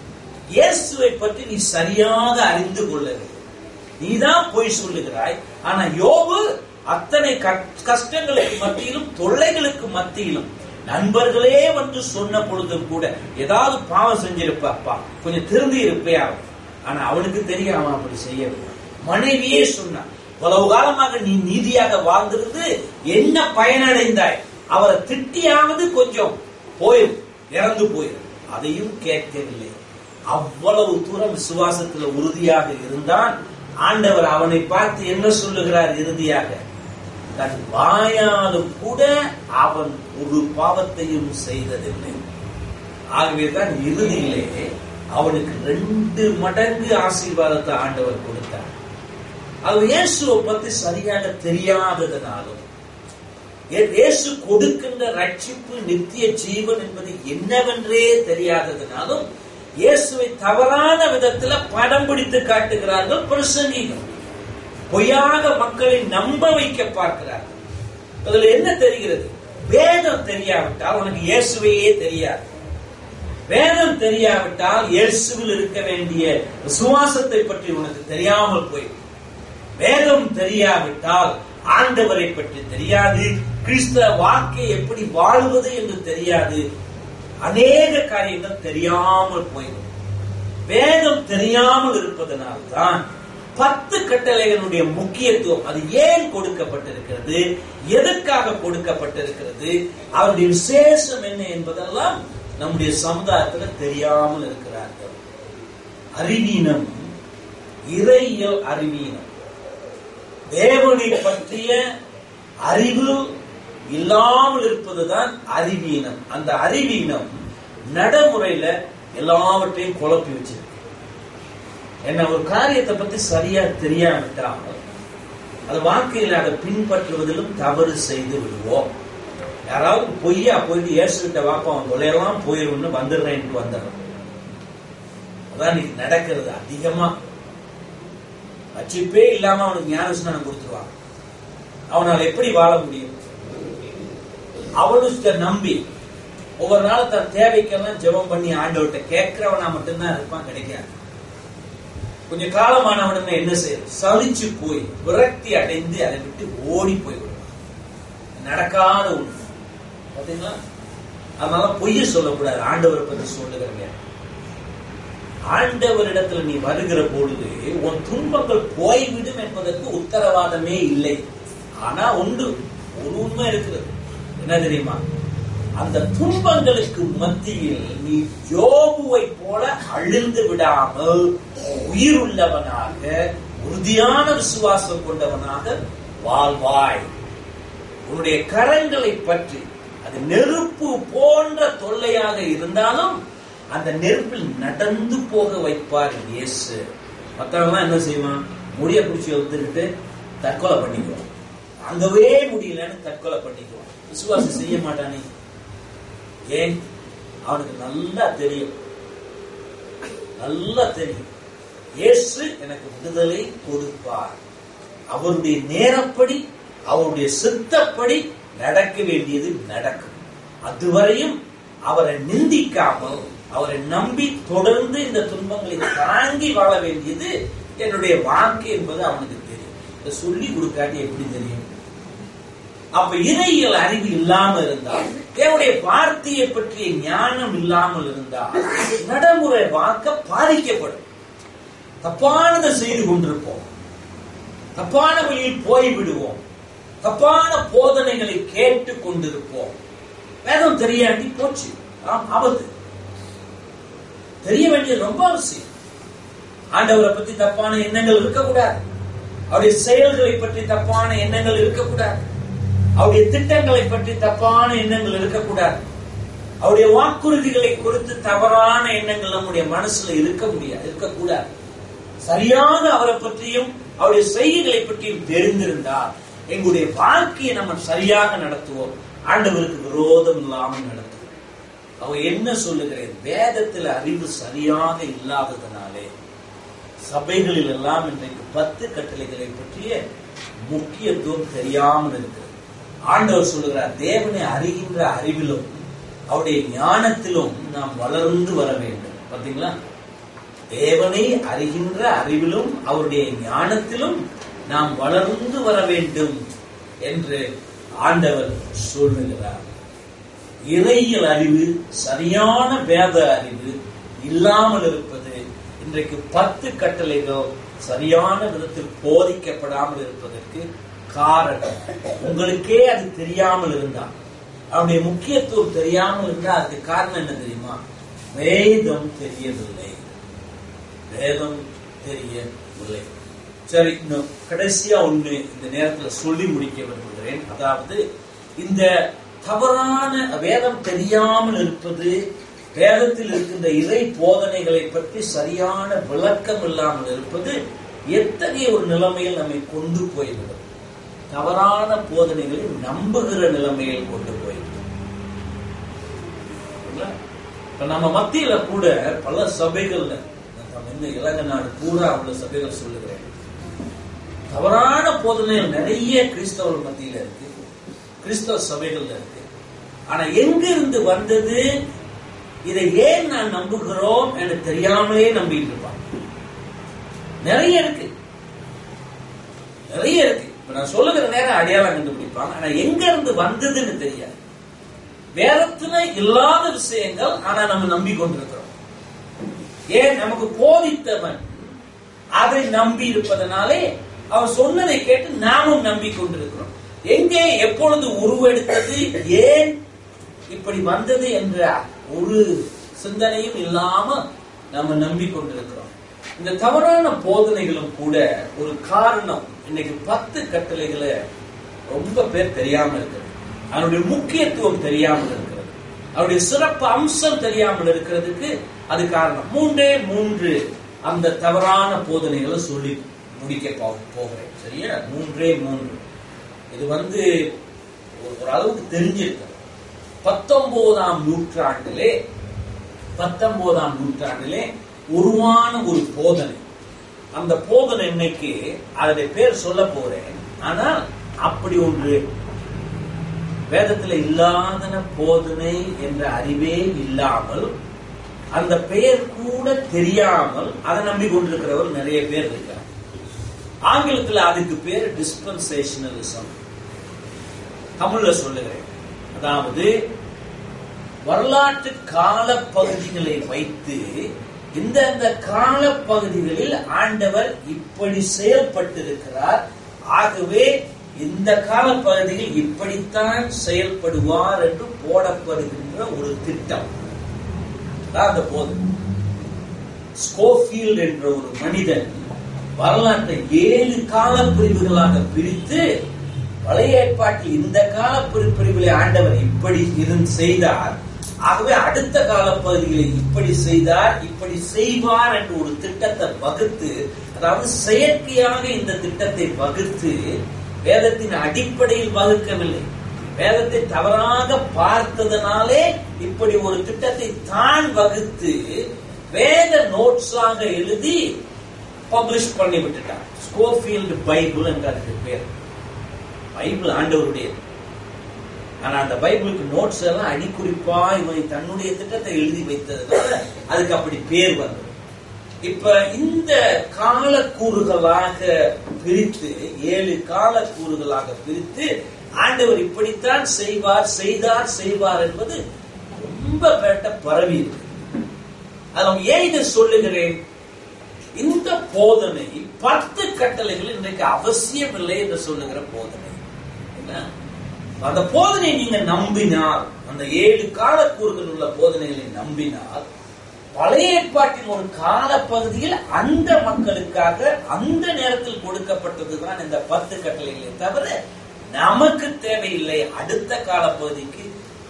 Speaker 1: இயேசுவை பற்றி நீ சரியாக அறிந்து கொள்ளவில்லை நீதான் போய் சொல்லுகிறாய் ஆனா யோபு அத்தனை கட்- கஷ்டங்களுக்கு மத்தியிலும் தொல்லைகளுக்கு மத்தியிலும் நண்பர்களே வந்து சொன்ன பொழுதும் கூட ஏதாவது பாவம் செஞ்சிருப்பாப்பா கொஞ்சம் திருந்தி இருப்பையா ஆனா அவனுக்கு தெரியும் அவன் அப்படி செய்யவில்லை மனைவியே சொன்னான் இவ்வளவு காலமாக நீ நீதியாக வாழ்ந்திருந்து என்ன பயனடைந்தாய் அவரை திட்டியாவது கொஞ்சம் போயிரும் இறந்து போயிரும் அதையும் கேட்கவில்லை அவ்வளவு தூரம் விசுவாசத்துல உறுதியாக இருந்தான் ஆண்டவர் அவனை பார்த்து என்ன சொல்லுகிறார் இறுதியாக தன் வாயாலும் கூட அவன் ஒரு பாவத்தையும் செய்ததில்லை ஆகவேதான் இறுதியிலே அவனுக்கு ரெண்டு மடங்கு ஆசீர்வாதத்தை ஆண்டவர் கொடுத்தார் அது இயேசுவை பத்தி சரியாக தெரியாததுனாலும் ஏ- இயேசு கொடுக்கின்ற ரட்சிப்பு நித்திய ஜீவன் என்பது என்னவென்றே தெரியாததுனாலும் இயேசுவை தவறான விதத்துல படம் பிடித்து காட்டுகிறார்கள் பிரசங்கிகள் பொய்யாக மக்களை நம்ப வைக்க பார்க்கிறார்கள் அதுல என்ன தெரிகிறது வேதம் தெரியாவிட்டால் உனக்கு இயேசுவையே தெரியாது வேதம் தெரியாவிட்டால் இயேசுவில் இருக்க வேண்டிய விசுவாசத்தை பற்றி உனக்கு தெரியாமல் போய்விடும் வேதம் தெரியாவிட்டால் ஆண்டவரை பற்றி தெரியாது கிறிஸ்தவ வாழ்க்கை எப்படி வாழ்வது என்று தெரியாது அநேக காரியங்கள் தெரியாமல் போய்விடும் வேதம் தெரியாமல் இருப்பதனால்தான் பத்து கட்டளைகளுடைய முக்கியத்துவம் அது ஏன் கொடுக்கப்பட்டிருக்கிறது எதற்காக கொடுக்கப்பட்டிருக்கிறது அவருடைய விசேஷம் என்ன என்பதெல்லாம் நம்முடைய சமுதாயத்துல தெரியாமல் இருக்கிறார்கள் அறிவீனம் இறையியல் அறிவீனம் தேவனை பற்றிய அறிவு இல்லாமல் இருப்பதுதான் அறிவீனம் அந்த அறிவீனம் நடைமுறையில எல்லாவற்றையும் குழப்பி வச்சிருக்கு என்ன ஒரு காரியத்தை பத்தி சரியா தெரியாவிட்டால் அது வாழ்க்கையில அதை பின்பற்றுவதிலும் தவறு செய்து விடுவோம் யாராவது பொய்யா போயிட்டு இயேசுகிட்ட வாப்பா அவன் தொலையெல்லாம் போயிரும்னு வந்துடுறேன்ட்டு வந்துடுறோம் அதான் இன்னைக்கு நடக்கிறது அதிகமா வச்சிப்பே இல்லாம அவனுக்கு ஞான ஸ்நானம் கொடுத்துருவாங்க அவனால் எப்படி வாழ முடியும் அவனுக்கு நம்பி ஒவ்வொரு நாளும் தன் தேவைக்கெல்லாம் ஜெபம் பண்ணி ஆண்டவர்கிட்ட கேட்கிறவனா மட்டும்தான் இருப்பான் கிடைக்காது கொஞ்ச காலமானவனுமே என்ன செய்யும் சலிச்சு போய் விரக்தி அடைந்து அதை விட்டு ஓடி போய் விடுவான் நடக்காத ஒண்ணு பாத்தீங்களா அதனால பொய்ய சொல்லக்கூடாது ஆண்டவரை பத்தி சொல்லுகிறவங்க ஆண்டவரிடத்துல நீ வருகிற பொழுது உன் துன்பங்கள் போய்விடும் என்பதற்கு உத்தரவாதமே இல்லை ஆனா உண்டு ஒரு உண்மை இருக்கிறது என்ன தெரியுமா அந்த துன்பங்களுக்கு மத்தியில் நீ யோபுவை போல அழிந்து விடாமல் உயிர் உள்ளவனாக உறுதியான விசுவாசம் கொண்டவனாக வாழ்வாய் உன்னுடைய கரங்களை பற்றி அது நெருப்பு போன்ற தொல்லையாக இருந்தாலும் அந்த நெருப்பில் நடந்து போக வைப்பார் இயேசு மற்றவங்க என்ன செய்வான் முடிய பிடிச்சி வந்துக்கிட்டு தற்கொலை பண்ணிக்குவான் அங்கவே முடியலன்னு தற்கொலை பண்ணிக்குவான் விசுவாசம் செய்ய மாட்டானே ஏன் அவனுக்கு நல்லா தெரியும் நல்லா தெரியும் இயேசு எனக்கு விடுதலை கொடுப்பார் அவருடைய நேரப்படி அவருடைய சித்தப்படி நடக்க வேண்டியது நடக்கும் அதுவரையும் அவரை நிந்திக்காமல் அவரை நம்பி தொடர்ந்து இந்த துன்பங்களை தாங்கி வாழ வேண்டியது என்னுடைய வாழ்க்கை என்பது அவனுக்கு தெரியும் இதை சொல்லி கொடுக்காட்டி எப்படி தெரியும் அப்ப இறையியல் அறிவு இல்லாம இருந்தால் தேவனுடைய வார்த்தையை பற்றிய ஞானம் இல்லாமல் இருந்தால் நடைமுறை வாக்க பாதிக்கப்படும் தப்பானதை செய்து கொண்டிருப்போம் தப்பான வழியில் போய் விடுவோம் தப்பான போதனைகளை கேட்டு கொண்டிருப்போம் வேதம் தெரியாட்டி போச்சு ஆம், ஆபத்து தெரிய வேண்டியது ரொம்ப அவசியம் ஆண்டவரை பத்தி தப்பான எண்ணங்கள் இருக்கக்கூடாது அவருடைய செயல்களை பற்றி தப்பான எண்ணங்கள் இருக்கக்கூடாது அவருடைய திட்டங்களை பற்றி தப்பான எண்ணங்கள் இருக்கக்கூடாது அவருடைய வாக்குறுதிகளை குறித்து தவறான எண்ணங்கள் நம்முடைய மனசுல இருக்க முடியாது இருக்கக்கூடாது சரியாக அவரை பற்றியும் அவருடைய செய்திகளை பற்றியும் தெரிந்திருந்தால் எங்களுடைய வாழ்க்கையை நம்ம சரியாக நடத்துவோம் ஆண்டவருக்கு விரோதம் இல்லாமல் நடத்துவோம் அவ என்ன சொல்லுகிறேன் வேதத்தில் அறிவு சரியாக இல்லாததனாலே சபைகளில் எல்லாம் இன்றைக்கு பத்து கட்டளைகளை பற்றிய முக்கியத்துவம் தெரியாமல் இருக்கிறது ஆண்டவர் சொல்லுகிறார் தேவனை அறிகின்ற அறிவிலும் அவருடைய ஞானத்திலும் நாம் வளர்ந்து வர வேண்டும் பாத்தீங்களா தேவனை அறிகின்ற அறிவிலும் அவருடைய ஞானத்திலும் நாம் வளர்ந்து வர வேண்டும் என்று ஆண்டவர் சொல்லுகிறார் இறையியல் அறிவு சரியான வேத அறிவு இல்லாமல் இருப்பது இன்றைக்கு பத்து கட்டளைகள் சரியான விதத்தில் போதிக்கப்படாமல் இருப்பதற்கு காரணம் உங்களுக்கே அது தெரியாமல் இருந்தால் அவருடைய முக்கியத்துவம் தெரியாமல் இருந்தால் அதுக்கு காரணம் என்ன தெரியுமா வேதம் தெரியவில்லை வேதம் தெரியவில்லை சரி இன்னும் கடைசியா ஒண்ணு இந்த நேரத்துல சொல்லி முடிக்க விரும்புகிறேன் அதாவது இந்த தவறான வேதம் தெரியாமல் இருப்பது வேதத்தில் இருக்கின்ற இறை போதனைகளை பற்றி சரியான விளக்கம் இல்லாமல் இருப்பது எத்தகைய ஒரு நிலைமையில் நம்மை கொண்டு போய்விடும் தவறான போதனைகளை நம்புகிற நிலைமையில் கொண்டு போய்விடும் இப்ப நம்ம மத்தியில கூட பல சபைகள்ல நம்ம இந்த இலங்கை நாடு பூரா உள்ள சபைகள் சொல்லுகிறேன் தவறான போதனைகள் நிறைய கிறிஸ்தவர்கள் மத்தியில இருக்கு கிறிஸ்தவ சபைகள்ல இருக்கு ஆனா எங்க இருந்து வந்தது இதை ஏன் நான் நம்புகிறோம் என்று தெரியாமலே நம்பிட்டு இருப்பான் நிறைய இருக்கு நிறைய இருக்கு இப்ப நான் சொல்லுகிற நேரம் அடையாளம் கண்டுபிடிப்பாங்க ஆனா எங்க இருந்து வந்ததுன்னு தெரியாது வேதத்துல இல்லாத விஷயங்கள் ஆனா நம்ம நம்பிக்கொண்டிருக்கிறோம் ஏன் நமக்கு போதித்தவன் அதை நம்பி இருப்பதனாலே அவன் சொன்னதை கேட்டு நாமும் நம்பிக்கொண்டிருக்கிறோம் எங்கே எப்பொழுது உருவெடுத்தது ஏன் இப்படி வந்தது என்ற ஒரு சிந்தனையும் இல்லாம நம்ம நம்பிக்கொண்டிருக்கிறோம் இந்த தவறான போதனைகளும் கூட ஒரு காரணம் இன்னைக்கு பத்து கட்டளைகளை ரொம்ப பேர் தெரியாம இருக்கிறது அதனுடைய முக்கியத்துவம் தெரியாமல் இருக்கிறது அவருடைய சிறப்பு அம்சம் தெரியாமல் இருக்கிறதுக்கு அது காரணம் மூன்றே மூன்று அந்த தவறான போதனைகளை சொல்லி முடிக்க போ- போகிறேன் சரியா மூன்றே மூன்று இது வந்து ஒரு ஒரு அளவுக்கு தெரிஞ்சிருக்கு பத்தொன்பதாம் நூற்றாண்டிலே பத்தொன்பதாம் நூற்றாண்டிலே உருவான ஒரு போதனை அந்த போதனை இன்னைக்கு அதனுடைய பேர் சொல்ல போறேன் ஆனால் அப்படி ஒன்று வேதத்துல இல்லாதன போதனை என்ற அறிவே இல்லாமல் அந்த பெயர் கூட தெரியாமல் அதை நம்பி கொண்டிருக்கிறவர் நிறைய பேர் இருக்காங்க ஆங்கிலத்துல அதுக்கு பேர் டிஸ்பென்சேஷனலிசம் தமிழ்ல சொல்லுகிறேன் அதாவது வரலாற்று கால பகுதிகளை வைத்து இந்த இந்த கால பகுதிகளில் ஆண்டவர் இப்படி செயல்பட்டிருக்கிறார் ஆகவே இந்த கால பகுதியில் இப்படித்தான் செயல்படுவார் என்று போடப்படுகின்ற ஒரு திட்டம் அதான் அந்த போதும் ஸ்கோஃபீல்ட் என்ற ஒரு மனிதன் வரலாற்றை ஏழு கால பிரிவுகளாக பிரித்து பழைய ஏற்பாட்டில் இந்த கால பிரி- பிரிவிலே ஆண்டவர் இப்படி இருந்து செய்தார் ஆகவே அடுத்த கால பகுதிகளை இப்படி செய்தார் இப்படி செய்வார் என்று ஒரு திட்டத்தை வகுத்து அதாவது செயற்கையாக இந்த திட்டத்தை வகுத்து வேதத்தின் அடிப்படையில் வகுக்கவில்லை வேதத்தை தவறாக பார்த்ததனாலே இப்படி ஒரு திட்டத்தை தான் வகுத்து வேத நோட்ஸாக எழுதி பப்ளிஷ் பண்ணி விட்டுட்டார் ஸ்கோஃபீல்டு பைபிள் என்று அதுக்கு பேர் பைபிள் ஆண்டவருடையது ஆனா அந்த பைபிளுக்கு நோட்ஸ் எல்லாம் அடிக்குறிப்பா இவன் தன்னுடைய திட்டத்தை எழுதி வைத்ததுனால அதுக்கு அப்படி பேர் வந்தது இப்ப இந்த காலக்கூறுகளாக பிரித்து ஏழு காலக்கூறுகளாக பிரித்து ஆண்டவர் இப்படித்தான் செய்வார் செய்தார் செய்வார் என்பது ரொம்ப பேட்ட பரவி இருக்கு அது நம்ம ஏன் இதை சொல்லுகிறேன் இந்த போதனை பத்து கட்டளைகள் இன்றைக்கு அவசியம் இல்லை என்று சொல்லுகிற போதனை என்ன? அந்த போதனை நீங்க நம்பினால் அந்த ஏழு காலக்கூறுகள் உள்ள போதனைகளை நம்பினால் பழைய ஏற்பாட்டின் ஒரு கால பகுதியில் அந்த மக்களுக்காக அந்த நேரத்தில் கொடுக்கப்பட்டதுதான் இந்த பத்து கட்டளைகளே தவிர நமக்கு தேவையில்லை அடுத்த கால பகுதிக்கு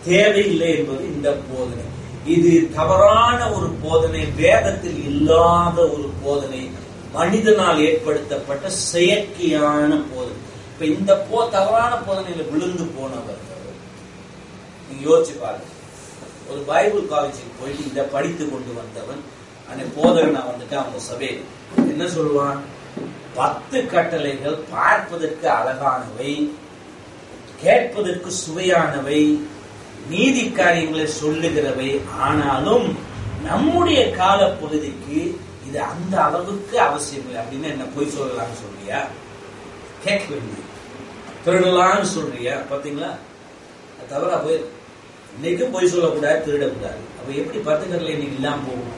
Speaker 1: தேவையில்லை என்பது இந்த போதனை இது தவறான ஒரு போதனை வேதத்தில் இல்லாத ஒரு போதனை மனிதனால் ஏற்படுத்தப்பட்ட செயற்கையான போதனை இப்ப இந்த போ தவறான போதனையில விழுந்து போனவர் நீங்க யோசிச்சு பாருங்க ஒரு பைபிள் காலேஜுக்கு போயிட்டு இதை படித்து கொண்டு வந்தவன் அந்த போதகனா வந்துட்டு அவங்க சபையில் என்ன சொல்லுவான் பத்து கட்டளைகள் பார்ப்பதற்கு அழகானவை கேட்பதற்கு சுவையானவை நீதி காரியங்களை சொல்லுகிறவை ஆனாலும் நம்முடைய கால பகுதிக்கு இது அந்த அளவுக்கு அவசியம் இல்லை அப்படின்னு என்ன போய் சொல்லலாம்னு சொல்றியா கேட்க வேண்டியது திருடலாம்னு சொல்றியா பாத்தீங்களா அது தவிர போய் இன்னைக்கும் பொய் சொல்லக்கூடாது திருடக்கூடாது அப்ப எப்படி பத்து கட்டளை இன்னைக்கு இல்லாம போகும்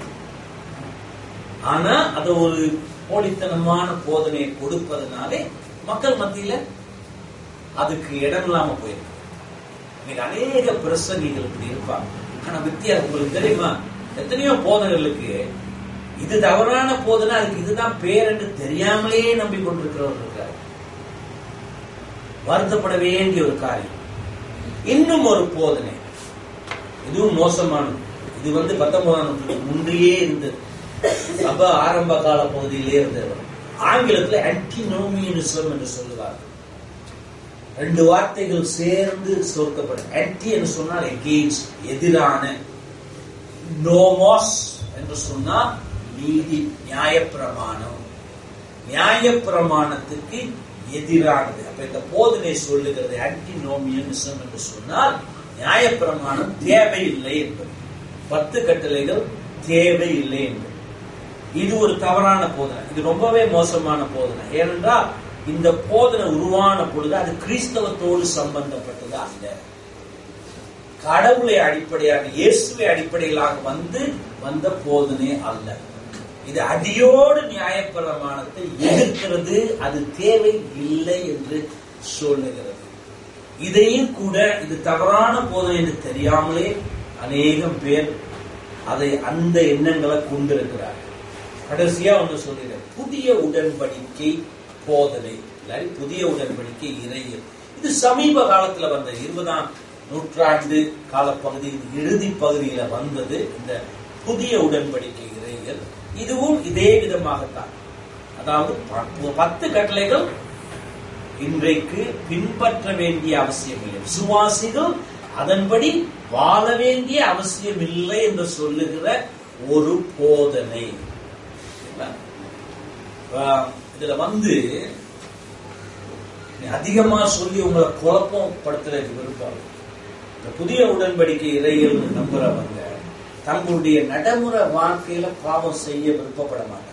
Speaker 1: ஆனா அத ஒரு போலித்தனமான போதனையை கொடுப்பதனாலே மக்கள் மத்தியில அதுக்கு இடம் இல்லாம போயிருக்கு இன்னைக்கு அநேக பிரசங்கிகள் இப்படி இருப்பாங்க ஆனா வித்தியாசம் உங்களுக்கு தெரியுமா எத்தனையோ போதகர்களுக்கு இது தவறான போதனை அதுக்கு இதுதான் பேர் என்று தெரியாமலே நம்பிக்கொண்டிருக்கிறவர் இருக்கார் வருத்தப்பட வேண்டிய ஒரு காரியம் இன்னும் ஒரு போதனை இதுவும் மோசமானது இது வந்து பத்தொன்பதாம் நூற்றாண்டுக்கு முன்றையே இருந்தது சப ஆரம்ப கால பகுதியிலே இருந்தது ஆங்கிலத்துல ஆன்டினோமியனிசம் என்று சொல்லுவார்கள் ரெண்டு வார்த்தைகள் சேர்ந்து சொற்கப்படும் ஆன்டி என்று சொன்னால் எகெயின்ஸ்ட் எதிரான நோமோஸ் என்று சொன்னால் நீதி நியாயப்பிரமாணம் நியாயப்பிரமாணத்துக்கு எதிரானது அப்ப இந்த போதனை சொல்லுகிறது ஆன்டினோமியனிசம் என்று சொன்னால் நியாயப்பிரமாணம் தேவையில்லை என்பது பத்து கட்டளைகள் தேவையில்லை என்பது இது ஒரு தவறான போதனை இது ரொம்பவே மோசமான போதனை ஏனென்றால் இந்த போதனை உருவான பொழுது அது கிறிஸ்தவத்தோடு சம்பந்தப்பட்டது அல்ல கடவுளை அடிப்படையாக இயேசுவை அடிப்படையிலாக வந்து வந்த போதனை அல்ல இது அடியோடு நியாயப்பிரமாணத்தை எதிர்க்கிறது அது தேவை இல்லை என்று சொல்லுகிறது இதையும் கூட இது தவறான போதனை என்று தெரியாமலே அநேகம் பேர் அதை அந்த எண்ணங்களை கொண்டிருக்கிறார்கள் கடைசியா ஒன்று சொல்லிடுறேன் புதிய உடன்படிக்கை போதனை இல்லாட்டி புதிய உடன்படிக்கை இறையல் இது சமீப காலத்துல வந்த இருபதாம் நூற்றாண்டு காலப்பகுதியின் இறுதி பகுதியில வந்தது இந்த புதிய உடன்படிக்கை இறையல் இதுவும் இதே விதமாகத்தான் அதாவது ப- பத்து கட்டளைகள் இன்றைக்கு பின்பற்ற வேண்டிய அவசியம் இல்லை விசுவாசிகள் அதன்படி வாழ வேண்டிய அவசியம் இல்லை என்று சொல்லுகிற ஒரு போதனை சரிங்களா? ஆஹ் இதுல வந்து நீ அதிகமா சொல்லி உங்களை குழப்பம் படுத்துறதுக்கு விருப்பம் இந்த புதிய உடன்படிக்கை இறையில் நம்புறவங்க தங்களுடைய நடைமுறை வாழ்க்கையில பாவம் செய்ய விருப்பப்பட மாட்டாங்க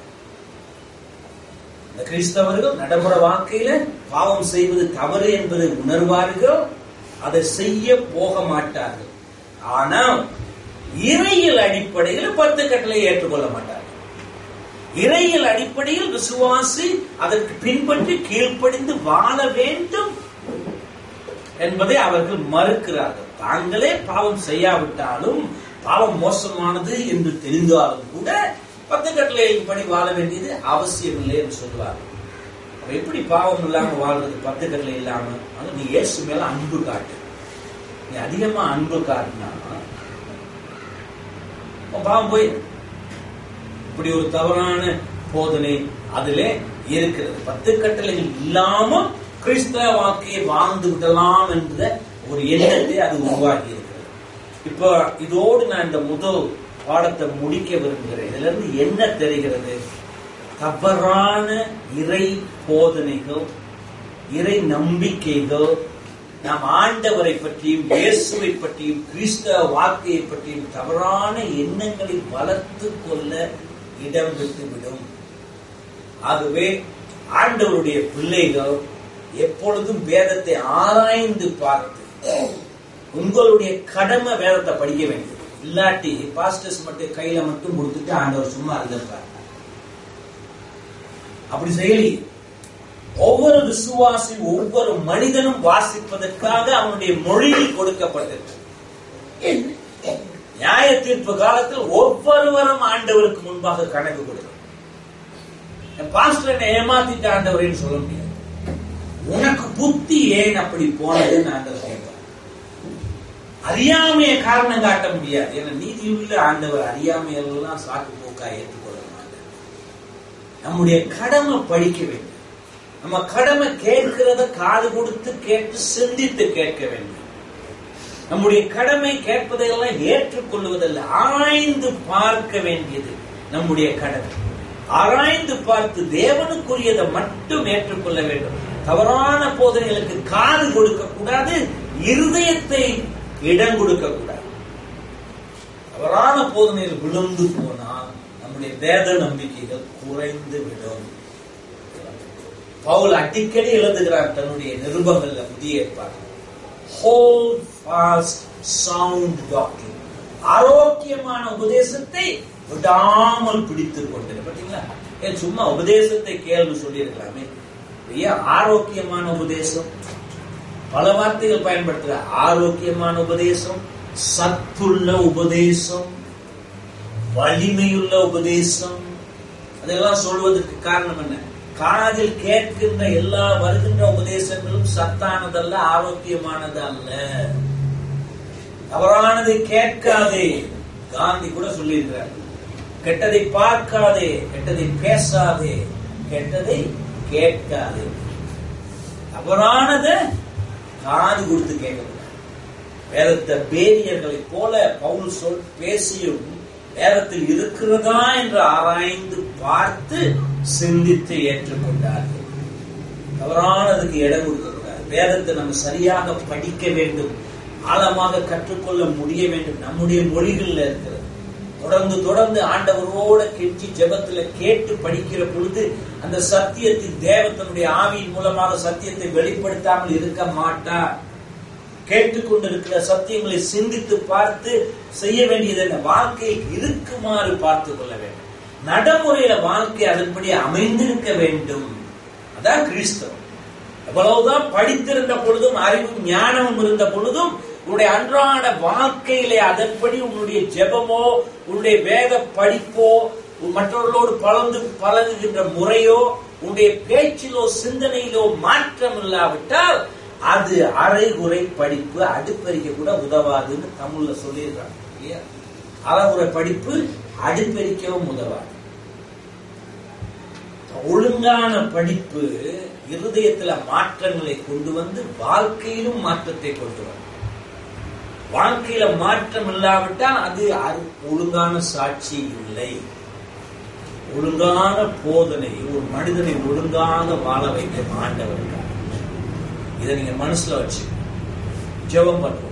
Speaker 1: இந்த கிறிஸ்தவர்கள் நடைமுறை வாழ்க்கையில பாவம் செய்வது தவறு என்பதை உணர்வார்கள் அதை செய்ய போக மாட்டார்கள் ஆனால் இறையியல் அடிப்படையில் பத்து கட்டளை ஏற்றுக்கொள்ள மாட்டார்கள் இறையியல் அடிப்படையில் விசுவாசி அதற்கு பின்பற்றி கீழ்ப்படிந்து வாழ வேண்டும் என்பதை அவர்கள் மறுக்கிறார்கள் தாங்களே பாவம் செய்யாவிட்டாலும் பாவம் மோசமானது என்று தெரிந்தாலும் கூட பத்து கட்டளையின் படி வாழ வேண்டியது அவசியம் இல்லை என்று சொல்லுவார்கள் அப்ப எப்படி பாவம் இல்லாம வாழ்றது பத்து கட்டளை இல்லாம ஆனா நீ இயேசு மேல அன்பு காட்டு நீ அதிகமா அன்பு காட்டினா உன் பாவம் போயிடும் இப்படி ஒரு தவறான போதனை அதிலே இருக்கிறது பத்து கட்டளைகள் இல்லாம கிறிஸ்தவ வாழ்க்கையை வாழ்ந்து விடலாம் என்ற ஒரு எண்ணத்தை அது உருவாக்கி இருக்கிறது இப்போ இதோடு நான் இந்த முதல் பாடத்தை முடிக்க விரும்புகிறேன் இதுல இருந்து என்ன தெரிகிறது தவறான இறை போதனைகள் இறை நம்பிக்கைகள் நாம் ஆண்டவரை பற்றியும் இயேசுவை பற்றியும் கிறிஸ்தவ வாழ்க்கையை பற்றியும் தவறான எண்ணங்களை வளர்த்து கொள்ள இடம் விட்டுவிடும் ஆகவே ஆண்டவருடைய பிள்ளைகள் எப்பொழுதும் வேதத்தை ஆராய்ந்து பார்த்து உங்களுடைய கடமை வேதத்தை படிக்க வேண்டும் இல்லாட்டி பாஸ்டர்ஸ் மட்டும் கையில மட்டும் கொடுத்துட்டு ஆண்டவர் சும்மா இருந்திருப்பார் அப்படி செய்யலையே ஒவ்வொரு விசுவாசி ஒவ்வொரு மனிதனும் வாசிப்பதற்காக அவனுடைய மொழியில் கொடுக்கப்பட்டிருக்கு நியாய தீர்ப்பு காலத்தில் ஒவ்வொருவரும் ஆண்டவருக்கு முன்பாக கணக்கு கொடுக்கும் என் பாஸ்டர் என்னை ஏமாத்திட்டு ஆண்டவரேன்னு சொல்ல முடியாது உனக்கு புத்தி ஏன் அப்படி போனதுன்னு ஆண்டவர் கேட்பார் அறியாமையை காரணம் காட்ட முடியாது ஏன்னா நீதியுள்ள ஆண்டவர் அறியாமையெல்லாம் சாக்கு போக்கா ஏற்றுக்கொள்ள மாட்டார் நம்முடைய கடமை படிக்க வேண்டும் நம்ம கடமை கேட்கிறத காது கொடுத்து கேட்டு சிந்தித்து கேட்க வேண்டும் நம்முடைய கடமை கேட்பதையெல்லாம் ஏற்றுக்கொள்வதல்ல ஆராய்ந்து பார்க்க வேண்டியது நம்முடைய கடமை ஆராய்ந்து பார்த்து தேவனுக்குரியதை மட்டும் ஏற்றுக்கொள்ள வேண்டும் தவறான போதனைகளுக்கு காது கொடுக்க கூடாது இருதயத்தை இடம் கொடுக்க கூடாது தவறான போதனையில் விழுந்து போனால் நம்முடைய வேத நம்பிக்கைகள் குறைந்து விடும் பவுல் அடிக்கடி எழுதுகிறார் தன்னுடைய நிருபங்கள்ல புதிய ஏற்பாடு ஹோல் ஃபாஸ்ட் சவுண்ட் டாக்டர் ஆரோக்கியமான உபதேசத்தை விடாமல் பிடித்துக் கொண்டு பாத்தீங்களா ஏன் சும்மா உபதேசத்தை கேள்வி சொல்லியிருக்கலாமே ஏன் ஆரோக்கியமான உபதேசம் பல வார்த்தைகள் பயன்படுத்துற ஆரோக்கியமான உபதேசம் சத்துள்ள உபதேசம் வலிமையுள்ள உபதேசம் அதெல்லாம் சொல்வதற்கு காரணம் என்ன காதில் கேட்கின்ற எல்லா வருகின்ற உபதேசங்களும் சத்தானதல்ல ஆரோக்கியமானது அல்ல தவறானதை கேட்காதே காந்தி கூட சொல்லியிருக்கிறார் கெட்டதை பார்க்காதே கெட்டதை பேசாதே கெட்டதை கேட்காதே தவறானத காது கொடுத்து கேட்கக்கூடாது வேதத்தை பேரியர்களைப் போல பவுல் சொல் பேசியும் வேதத்தில் இருக்கிறதா என்று ஆராய்ந்து பார்த்து சிந்தித்து ஏற்றுக்கொண்டார்கள் தவறானதுக்கு இடம் கொடுக்கக்கூடாது வேதத்தை நம்ம சரியாக படிக்க வேண்டும் ஆழமாக கற்றுக்கொள்ள முடிய வேண்டும் நம்முடைய மொழிகள்ல இருக்கிறது தொடர்ந்து தொடர்ந்து ஆண்டவரோட கெஞ்சி ஜெபத்துல கேட்டு படிக்கிற பொழுது அந்த சத்தியத்தின் தேவத்தனுடைய ஆவியின் மூலமாக சத்தியத்தை வெளிப்படுத்தாமல் இருக்க மாட்டார் கேட்டுக்கொண்டிருக்கிற சத்தியங்களை சிந்தித்து பார்த்து செய்ய வேண்டியது என்ன வாழ்க்கையில் இருக்குமாறு பார்த்து கொள்ள வேண்டும் நடைமுறையில வாழ்க்கை அதன்படி அமைந்திருக்க வேண்டும் அதான் கிறிஸ்தவம் எவ்வளவுதான் படித்திருந்த பொழுதும் அறிவும் ஞானமும் இருந்த பொழுதும் உன்னுடைய அன்றாட வாழ்க்கையிலே அதன்படி உன்னுடைய ஜெபமோ உன்னுடைய வேத படிப்போ மற்றவர்களோடு பலந்து பழகுகின்ற முறையோ உன்னுடைய பேச்சிலோ சிந்தனையிலோ மாற்றம் இல்லாவிட்டால் அது அரைகுறை படிப்பு அடுப்பெருக்க கூட உதவாதுன்னு தமிழ்ல சொல்லியிருக்காங்க இல்லையா அறகுறை படிப்பு அடுப்பெருக்கவும் உதவாது ஒழுங்கான படிப்பு இருதயத்துல மாற்றங்களை கொண்டு வந்து வாழ்க்கையிலும் மாற்றத்தை கொண்டு வரும் வாழ்க்கையில மாற்றம் இல்லாவிட்டால் அது ஒழுங்கான சாட்சி இல்லை ஒழுங்கான போதனை ஒரு மனிதனை ஒழுங்காக வாழ வைக்க ஆண்டவர் இதை நீங்க மனசுல வச்சு ஜெபம் பண்ணுவோம்